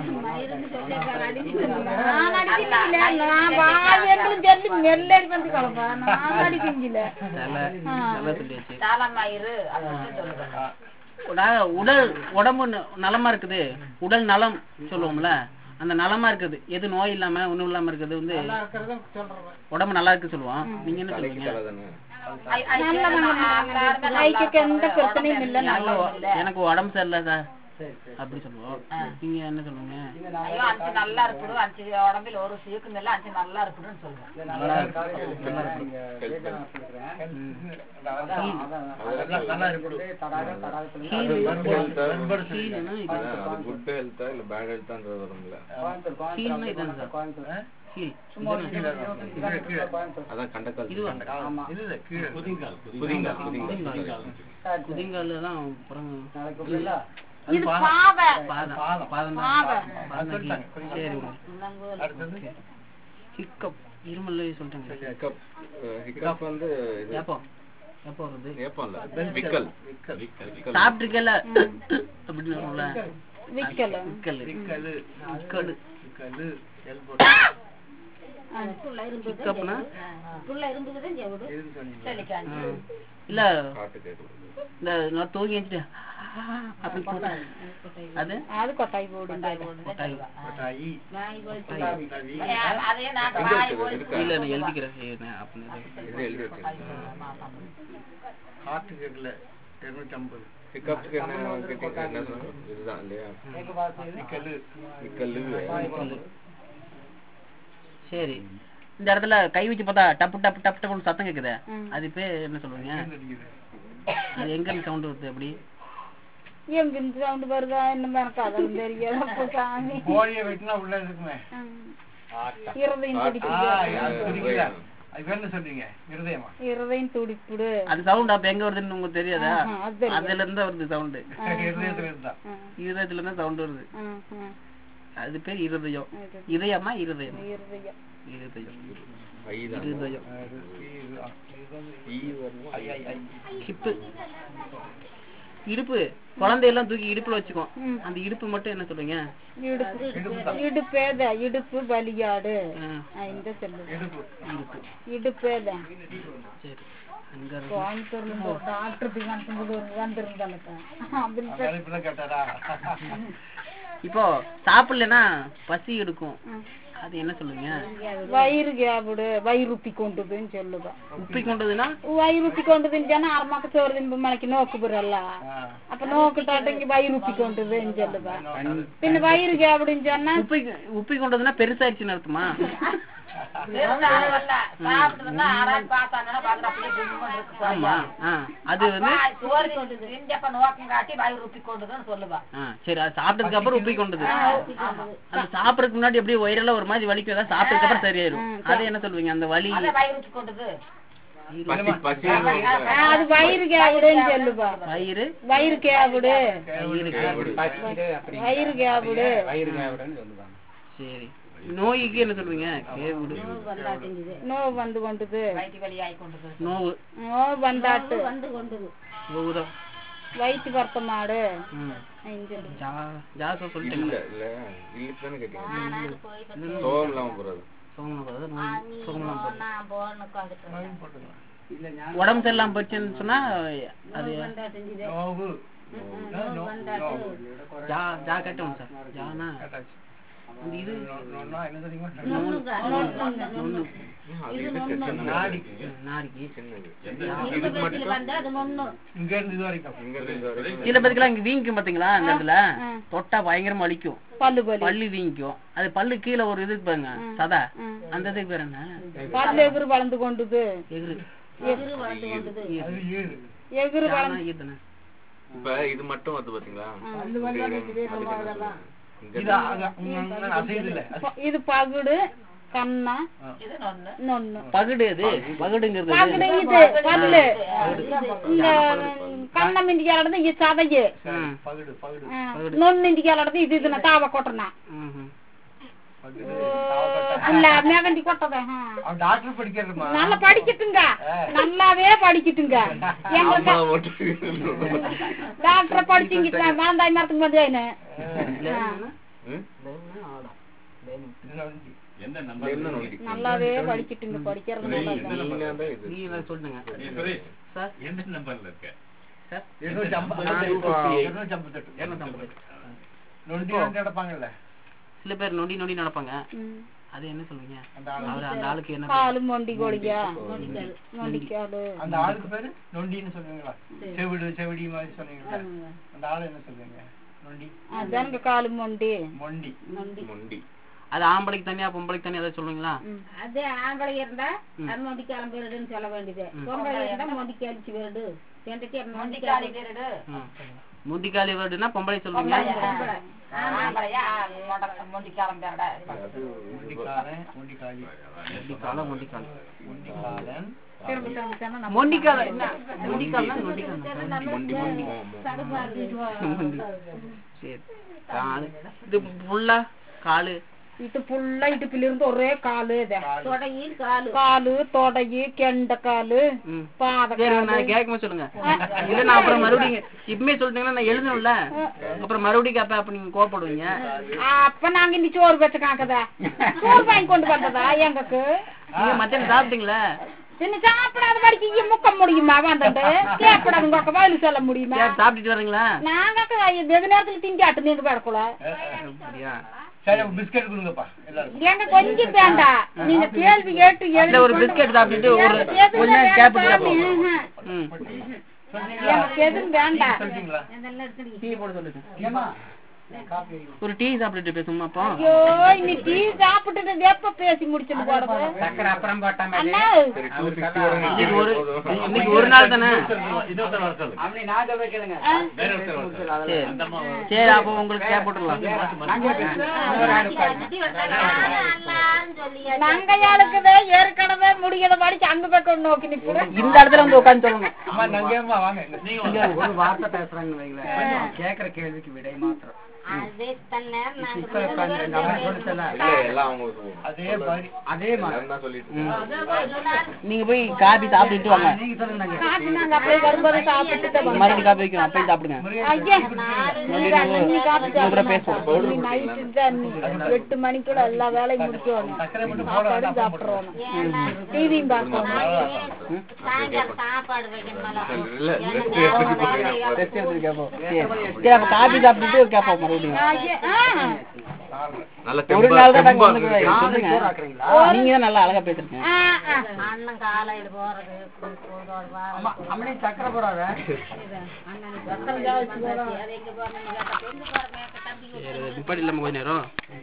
நான் அடிக்கல நான் வாயங்களும் சொல்லி மெல்லடி வந்து கலப்பா நான் அடிக்கல தலை நல்லா சொல்லியாச்சு தலைமயிறு அப்படின்னு சொல்லுவாங்க நாங்க உடல் உடம்பு ந- நலமா இருக்குது உடல் நலம் சொல்லுவோம்ல அந்த நலமா இருக்குது எது நோய் இல்லாம ஒண்ணும் இல்லாம இருக்குது வந்து உடம்பு நல்லா இருக்கு சொல்லுவோம் நீங்க என்ன தலைக்கு சொல்லுவீங்க தலை தானே நல்ல ஐக்கு எந்த பிரச்சனையும் இல்ல எனக்கு நல்ல உ- எனக்கு உடம்பு சரியில்லை சார் சரி சரி அப்படி சொல்லுவோம் ஆ. நீங்க என்ன சொல்லுங்க ஐயோ அஞ்சு நல்லா இருக்குது அஞ்சு உடம்பில் ஒரு சீக்கும் இல்லை அஞ்சு நல்லா இருக்குதுன்னு சொல்லுவேன் இல்ல, நான் வேற காலையில எழுதுறேன். இங்க வேதனை கொடுக்குறேன். அதான், அதான், அதெல்லாம் நல்லா இருக்குது. தடாக, தடாக சொல்லி. கீழு. வெண்படு சொல்லி. கீழுனா இது அதான், அது குட் ஹெல்த்தா இல்ல பேட் ஹெல்த்தான்றது வரும்ல கோயம்புத்தூர், கீழ்னா கோயம்புத்தூர் இதான் அப்படி சார். கோயம்புத்தூர். ஹீல் சும்மா ஒரு கீழே இருபது கீழே. கிலோமீட்டர் கோயம்புத்தூர். அதான் கண்டக்கால் இதுவா? ஆமா. இல்ல இல்ல கீழே புதிங்கால் புதிங்கால், புதிங்கால் புதிங்கால். புதிங்கால் சரி, சரி. புதிங்கால தான் அப்புறம் நாளைக்கு கூப்பிடல? அது இது பாதம். பாவை பாதம் பாதம். பாதம் பாவை. தான் பாதம் தான் சொல்லிட்டாங்க, கீழ். சொல்லிட்டாங்க. சரி அடுத்தது ஹிக்கப் இருமல் சொல்லிட்டாங்க ஹிக்கப் ஹிக்கப் வந்து இது எப்போ எப்போ வருது ஏப்பம் இல்ல விக்கல் விக்கல். விக்கல் சாப்பிட்டுருக்கல அப்படின்னு சொல்லுவோம்ல விக்கல் விக்கல் விக்கலு. விக்கல் விக்கலு. எல்போ. ஹிக்கப்னா புள்ள இருந்துக்குதான் செவிடு எதுக்கு சொன்னீங்க? சொல்லிக்காங்க இல்ல காட்டு கேட்குது இந்த நான் தூங்கி வச்சுட்டு அப்படி போட்டா அது அது கொட்டாய் போடு கொட்டாய் கொட்டாயி. வாய் வலிச்சு கொட்டாவி. அதையே நான் எங்க வாய் இருக்குது? போய் இருக்கா? இல்ல நான் எழுதிக்கிறேன் ஏ, நான் அப்படின்னு இது எழுதி வச்சிருக்கேன் ஹார்ட் கேட்கல இருநூத்தி ஐம்பது ஹிக்கப்க்கு என்ன கேட்டீங்க என்ன சொன்னாங்க இதுதான் இல்லையா எங்க பாத்து இது? விக்கலு. விக்கல் சரி இந்த இடத்துல கை வச்சு பார்த்தா டப்பு டப்பு டப்பு டப்புன்னு சத்தம் கேக்குதே ம். அது பேர் என்ன சொல்லுவீங்க எங்க அடிக்குது? அது எங்க சவுண்ட் வருது அப்படி எங்க இருந்து சவுண்ட் வருதா என்ன எனக்கு அதெல்லாம் தெரியாது அப்ப சாமி கோழியை வெட்டினா உள்ள இருக்குமே ம். இருதயம் ஆ, துடிக்குது அது துடிக்குதா? அது என்ன சொன்னீங்க இருதயமா இருதயம் துடிப்புடு அது சவுண்ட் அப்ப எங்க வருதுன்னு உங்களுக்கு தெரியாதா ஆஹா, அது தெரியாது. அதுல இருந்தா வருது சவுண்ட் இருதயத்துல இருந்தா இருதயத்துல இருந்தா சவுண்ட் வருது ம், ம். அது பேர் இருதயம் இது. இதயமா இருதயம் இருதயம் இருதயம் ஐதான் இருதயம் ஈ வரணும் ஐ ஐ ஐ ஹிப்பு இடுப்பு குழந்தையெல்லாம் தூக்கி இடுப்புல வச்சுக்கோ ம். அந்த இடுப்பு மட்டும் என்ன சொல்றீங்க இடுப்பு இடுப்பேத இடுப்பு பலியாடு ஆ, ஆ, இந்த சொல்லு இடுப்பு இடுப்பு இடுப்பேத சரி அங்க இருந்து கோயம்புத்தூர்ல இருந்து ஒரு டாக்டர் வந்து வந்திருந்தாலுக்கா அப்படின்னு வேலை இப்பதான் கேட்டாரா இப்போ சாப்பிடலன்னா பசி எடுக்கும் ம். அது என்ன சொல்லுவீங்க வயிறு கேபிடு வயிறுப்பி கொண்டுதுன்னு சொல்லுவேன் உப்பி கொண்டதுன்னா வயிறுப்பி கொண்டுதுன்னு சொன்னா அரமாக்கு சோறு தின்பு மலைக்கு நோக்கு புறல்ல அப்ப நோக்கு டாட்டங்க வயிறுப்பி கொண்டுதுன்னு சொல்லுவேன் பின்ன வயிறு கேபிடுன்னு சொன்னா உப்பி உப்பி கொண்டதுன்னா பெருசாயிடுச்சுன்னு அர்த்தமா சாப்பிடுறதுல சாப்பிடுறதுன்னா ஆராய்ச்சி பார்த்தாங்கன்னா பாக்குற அப்படியே கும்முன்னு இருக்கு ஆமா ஆ அது வந்து அப்பா, சோறு கொண்டு திண்டப்ப நோக்கம் காட்டி வாய் ருப்பி கொண்டுதுன்னு சொல்லுவா ஆ சரி அது சாப்பிட்டதுக்கு அப்புறம் உப்பி கொண்டது அது சாப்பிடறதுக்கு முன்னாடி அப்படியே வயிறெல்லாம் ஒரு மாதிரி வலிக்கும் அதான் சாப்பிட்டதுக்கு அப்புறம் சரியாயிரும் அது என்ன சொல்லுவீங்க அந்த வலி அதான் வாய் ருப்பி கொண்டுது பசி பசி ஆ, அது வயிறு கேபிடுன்னு சொல்லுவா வயிறு வயிறு கேபிடு வயிறு பசிக்குது அப்படி வயிறு கேபிடு வயிறு கேவடன்னு சொல்லுவாங்க சரி நோய்க்கு என்ன சொல்லுவீங்க கேவுடு வந்தாட்டுங்குது நோவு வந்து கொண்டுது வயிற்று வலி ஆகி கொண்டுது நோவு நோவு வந்தாட்டு வந்து கொண்டுது நோவுதான் வயிற்று பருத்த மாடு ம் இந்த ஜா ஜாசா இல்ல சொல்லிட்டேங்க இல்ல இல்லுக்கு தானே கேட்டீங்க நானும் போய் பத்து சோகம் இல்லாம போறது சோகம்லாம் போகாது, ஆ, நோய் நீ சோகம்லாம் போகாது. போனா போன்னு உட்காந்துட்டு இல்ல ஞாபகம் உடம்பு சரியில்லாம போச்சுன்னு சொன்னா அது வந்தாட்டுங்குது நோவு நோவு வந்தாட்டு ஜா ஜா கட்டணும் சார் ஜானா கேட்டாச்சு அந்த இது நோ- நோன்னா என்ன தெரியுமா நொண்ணுங்க, நொண்ணுங்க, நொண்ணு. அது இது இதுக்கு நொண்ணு. சின்னது. நாடி நாடிக்கு சின்னது இந்த இதுக்கு வயசுல மட்டும் வந்தா அது நொண்ணு. இங்க இருந்து இது வரைக்கும் இங்க இருந்து இது வரைக்கும் சில பேருக்குலாம் இங்க வீங்கிக்கும் பாத்தீங்களா அந்த இடத்துல ஆ. தொட்டா பயங்கரமா வலிக்கும் பல்லு பலி பல்லு வீங்கிக்கும் அது பல்லு கீழே ஒரு இதுக்கு பாருங்க சதா ம். அந்த இதுக்கு பேர் என்ன பல்லு எகுரு வளர்ந்து கொண்டுது எகுரு எதிரு வளர்ந்து கொண்டது. அது ஏழு எகுரு ஜானா வளர்ந்து ஈத்தனை இப்ப இது மட்டும் வருது பாத்தீங்களா பல்லு வந்தா நிக்குதே அதுக்கு என்ன சொல்லுங்க? இங்க இது அது உங்க அசைது இல்ல ப- இது பகுடு கண்ணா இது நொண்ணு நொண்ணு பகுடு அது பகுடுங்கிறது பகுடு இது பல்லு இந்த கண்ணம் இண்டிக்கு அலடது இது சதையு ம். பகுடு பகுடு ஆ, நொண்ணு இண்டிக்கு அலடது இது இதுன தாவ கொட்டனா ம்ஹும். பகுடு அல்ல மேகண்டி கொட்டத அவன் டாக்டர் படிக்கிறதுமா நல்லா படிக்கட்டுங்க நல்லாவே படிக்கட்டுங்க எங்க அம்மா ஓட்டு டாக்டர் படிச்சிங்க வேண்டாய் மரத்துக்கு வந்தேன்னு ம்? இது நொண்டி. எந்த இது நம்பர் என்ன நோண்டி நல்லாவே படிக்கட்டுங்க படிக்கிறது நல்லது நீங்க தான் இது நீங்க என்ன சொல்லுங்க நீ சுரேஷ், சார் எந்த நம்பர்ல இருக்க சார் இருநூத்தி ஐம்பது ஆ, இருநூத்தி ஐம்பத்தெட்டு இருநூத்தம்பது நொண்டி வந்து நடப்பாங்கல்ல சில பேர் நொண்டி நொண்டி நடப்பாங்க ம். அது என்ன சொல்லுவீங்க அந்த ஆளு அவர் அந்த ஆளுக்கு என்ன பேர்? காலு மொண்டி கோழியா நொண்டிக்காலு அந்த ஆளுக்கு பேரு நொண்டின்னு சொல்லுவீங்களா செவிடு செவிடி மாதிரி சொன்னீங்களா அந்த ஆளு என்ன சொல்லுவீங்க நொண்டி அதானுங்க காலு மொண்டி மொண்டி மொண்டி முண்டி அது ஆம்பளைக்கு தனியா பொம்பளைக்கு தனியா ஏதாவது சொல்லுவீங்களா அது ஆம்பளை இருந்தா அது மொண்டிக்காலம் பேருடுன்னு சொல்ல வேண்டியது பொம்பளை இருந்தா மொண்டிக்கு அடிச்சு வேடு சென்றைக்கு மொண்டிக்காலி மொண்டிக்காலி பேருடு ம். முந்திக்காலி வேர்டுனா பொம்பளை சொல்லுவீங்க ஆம்பளையா மொண்ட- மொண்டிக்காலம் பேருட அது மொண்டிக்காலன் மொண்டிக்காலி முந்திக்காலம் முந்திக்காலம் மொண்டிக்காலன் திரும்ப திரும்ப சொன்னா நம்ம மொண்டிக்காலம் என்ன மொண்டிக்காலம் மொண்டிக்காலம் முண்டி முண்டி மோ- மோ. சரி காலு இது ஃபுல்லா காலு இட்டு புல்லா இடுப்புல இருந்து ஒரே காலு இது தொடையும் காலு காலு தொடையு கெண்ட காலு ம். பாத சரி காலு நான் கேட்கும் சொல்லுங்க இல்ல நான் அப்புறம் மறுபடியும் இப்பமே சொல்லிட்டீங்கன்னா நான் எழுதணும்ல அப்புறம் மறுபடியும் கேப்ப அப்ப நீங்க கோவப்படுவீங்க அப்ப நாங்க இன்னி சோறு வச்சு காக்கதா சோறு வாங்கி கொண்டு வந்ததா எங்களுக்கு நீங்க மத்தியானம் சாப்பிட்டீங்களா இன்னும் சாப்பிடாத படிக்க இங்க முக்க முடியுமா வந்துட்டு கேப்படாது உங்க பதில் சொல்ல முடியுமா சரி சாப்பிட்டுட்டு வர்றீங்களா நாங்க வெகு நேரத்துல திங்காட்டு நீங்க பேடக்குள்ள அப்படியா சரி அப்ப பிஸ்கட் கொடுங்கப்பா எல்லாருக்கும் எங்க கொஞ்சம் வேண்டாம் நீங்க கேள்வி கேட்டு இல்ல எழுதி ஒரு பிஸ்கட் சாப்பிட்டுட்டு ஒரு எனக்கு எதுவும் கொஞ்ச நேரம் கேப் வேண்டாம் விட்டு சாமி. கேட்போம் ம் சொல்றீங்களா எனக்கு எதுவும் வேண்டாம் சொல்லிட்டீங்களா டீ போட சொல்லுங்க ஒரு டீ சாப்பிட்டுட்டு பேசுமா அப்போ ஐயோ இன்னி டீ சாப்பிட்டுட்டு எப்ப பேசி முடிச்சுட்டு போறது சக்கரை அப்புறம் போட்ட மாதிரி அண்ணா சரி டூ சிக்ஸ்டி வரை இன்னைக்கு ஒரு இன்னைக்கு ஒரு நாள் தானே இன்னொருத்தர் வர சொல்லுங்க அப்படி நான் சொல்ல கேளுங்க வேற ஒருத்தர் வர சொல்லுங்க சரி அந்த அம்மா சரி அப்போ உங்களுக்கு கேப் போட்டுடலாம் நான் கேட்பேன் இன்னொரு ஆள் உட்காருங்க. நங்கையாளுக்குதே ஏற்கனவே முடியாத படிச்சு அங்க பக்கம் நோக்கி நிக்கிறேன் இந்த இடத்துல வந்து உட்காந்து சொல்லுங்க அம்மா நங்கேம்மா வாங்க நீங்க இங்க வாங்க. ஒரு வார்த்தை பேசுறாங்கன்னு வைங்களேன் கேக்குற கேள்விக்கு விடை மாத்திரம் அதே தன்னை இப்ப உட்கார்ந்து இந்த அம்மா சொல்லிச்சல இல்ல எல்லாம் அவங்க அதே மாதிரி அதே மாதிரி எல்லாரும் தான் சொல்லிட்டு இருக்காங்க. நீங்க போய் காபி சாப்பிட்டுட்டு வாங்க நீங்க சொல்லுங்க நாங்க காசு நாங்க அப்படியே வரும்போது சாப்பிட்டுட்டு வந்தோம். மறுபடியும் காப்பி வைக்கிறோம் அப்பயும் சாப்பிடுங்க ஐயா நீங்க அன்னைக்கு காசு அப்புறம் சாப்பிடணும். பேசுவோம். நீ நைட்டு தான் எட்டு மணிக்குள்ள எல்லா வேலையும் முடிக்கணும் சக்கரை மட்டும் போட சாப்பாடு வேண்டாம் சாப்பிடுறோம் டிவியும் பார்க்கணும் சாயங்காலம் சாப்பாடு வைக்கணும் இல்ல ரெஸ்ட் எடுத்துட்டு போறீங்க. டெஸ்ட் எடுத்துட்டு கேட்போம் சரி சரி அப்ப காபி சாப்பிட்டுட்டு கேட்போம் மறுபடியும் ஐயா, ஆ. நல்ல ஒரு தெம்பா நாள் தான் நாங்க தெம்பா வந்து இருக்கு. சொல்லுங்க சோறு ஆக்குறீங்களா நீங்க தான் நல்லா அழகா பேசுறீங்க ஆ, ஆ. அண்ணன் காலையில போறது பொழுதோட வாரம் அம்மா அம்மனி சக்கரை போடாத அண்ணனுக்கு அது எங்க போறேன்னு கேட்டா எங்க போறேன் தம்பி சரி நிப்பாட்டி இல்லாம கொஞ்ச நேரம்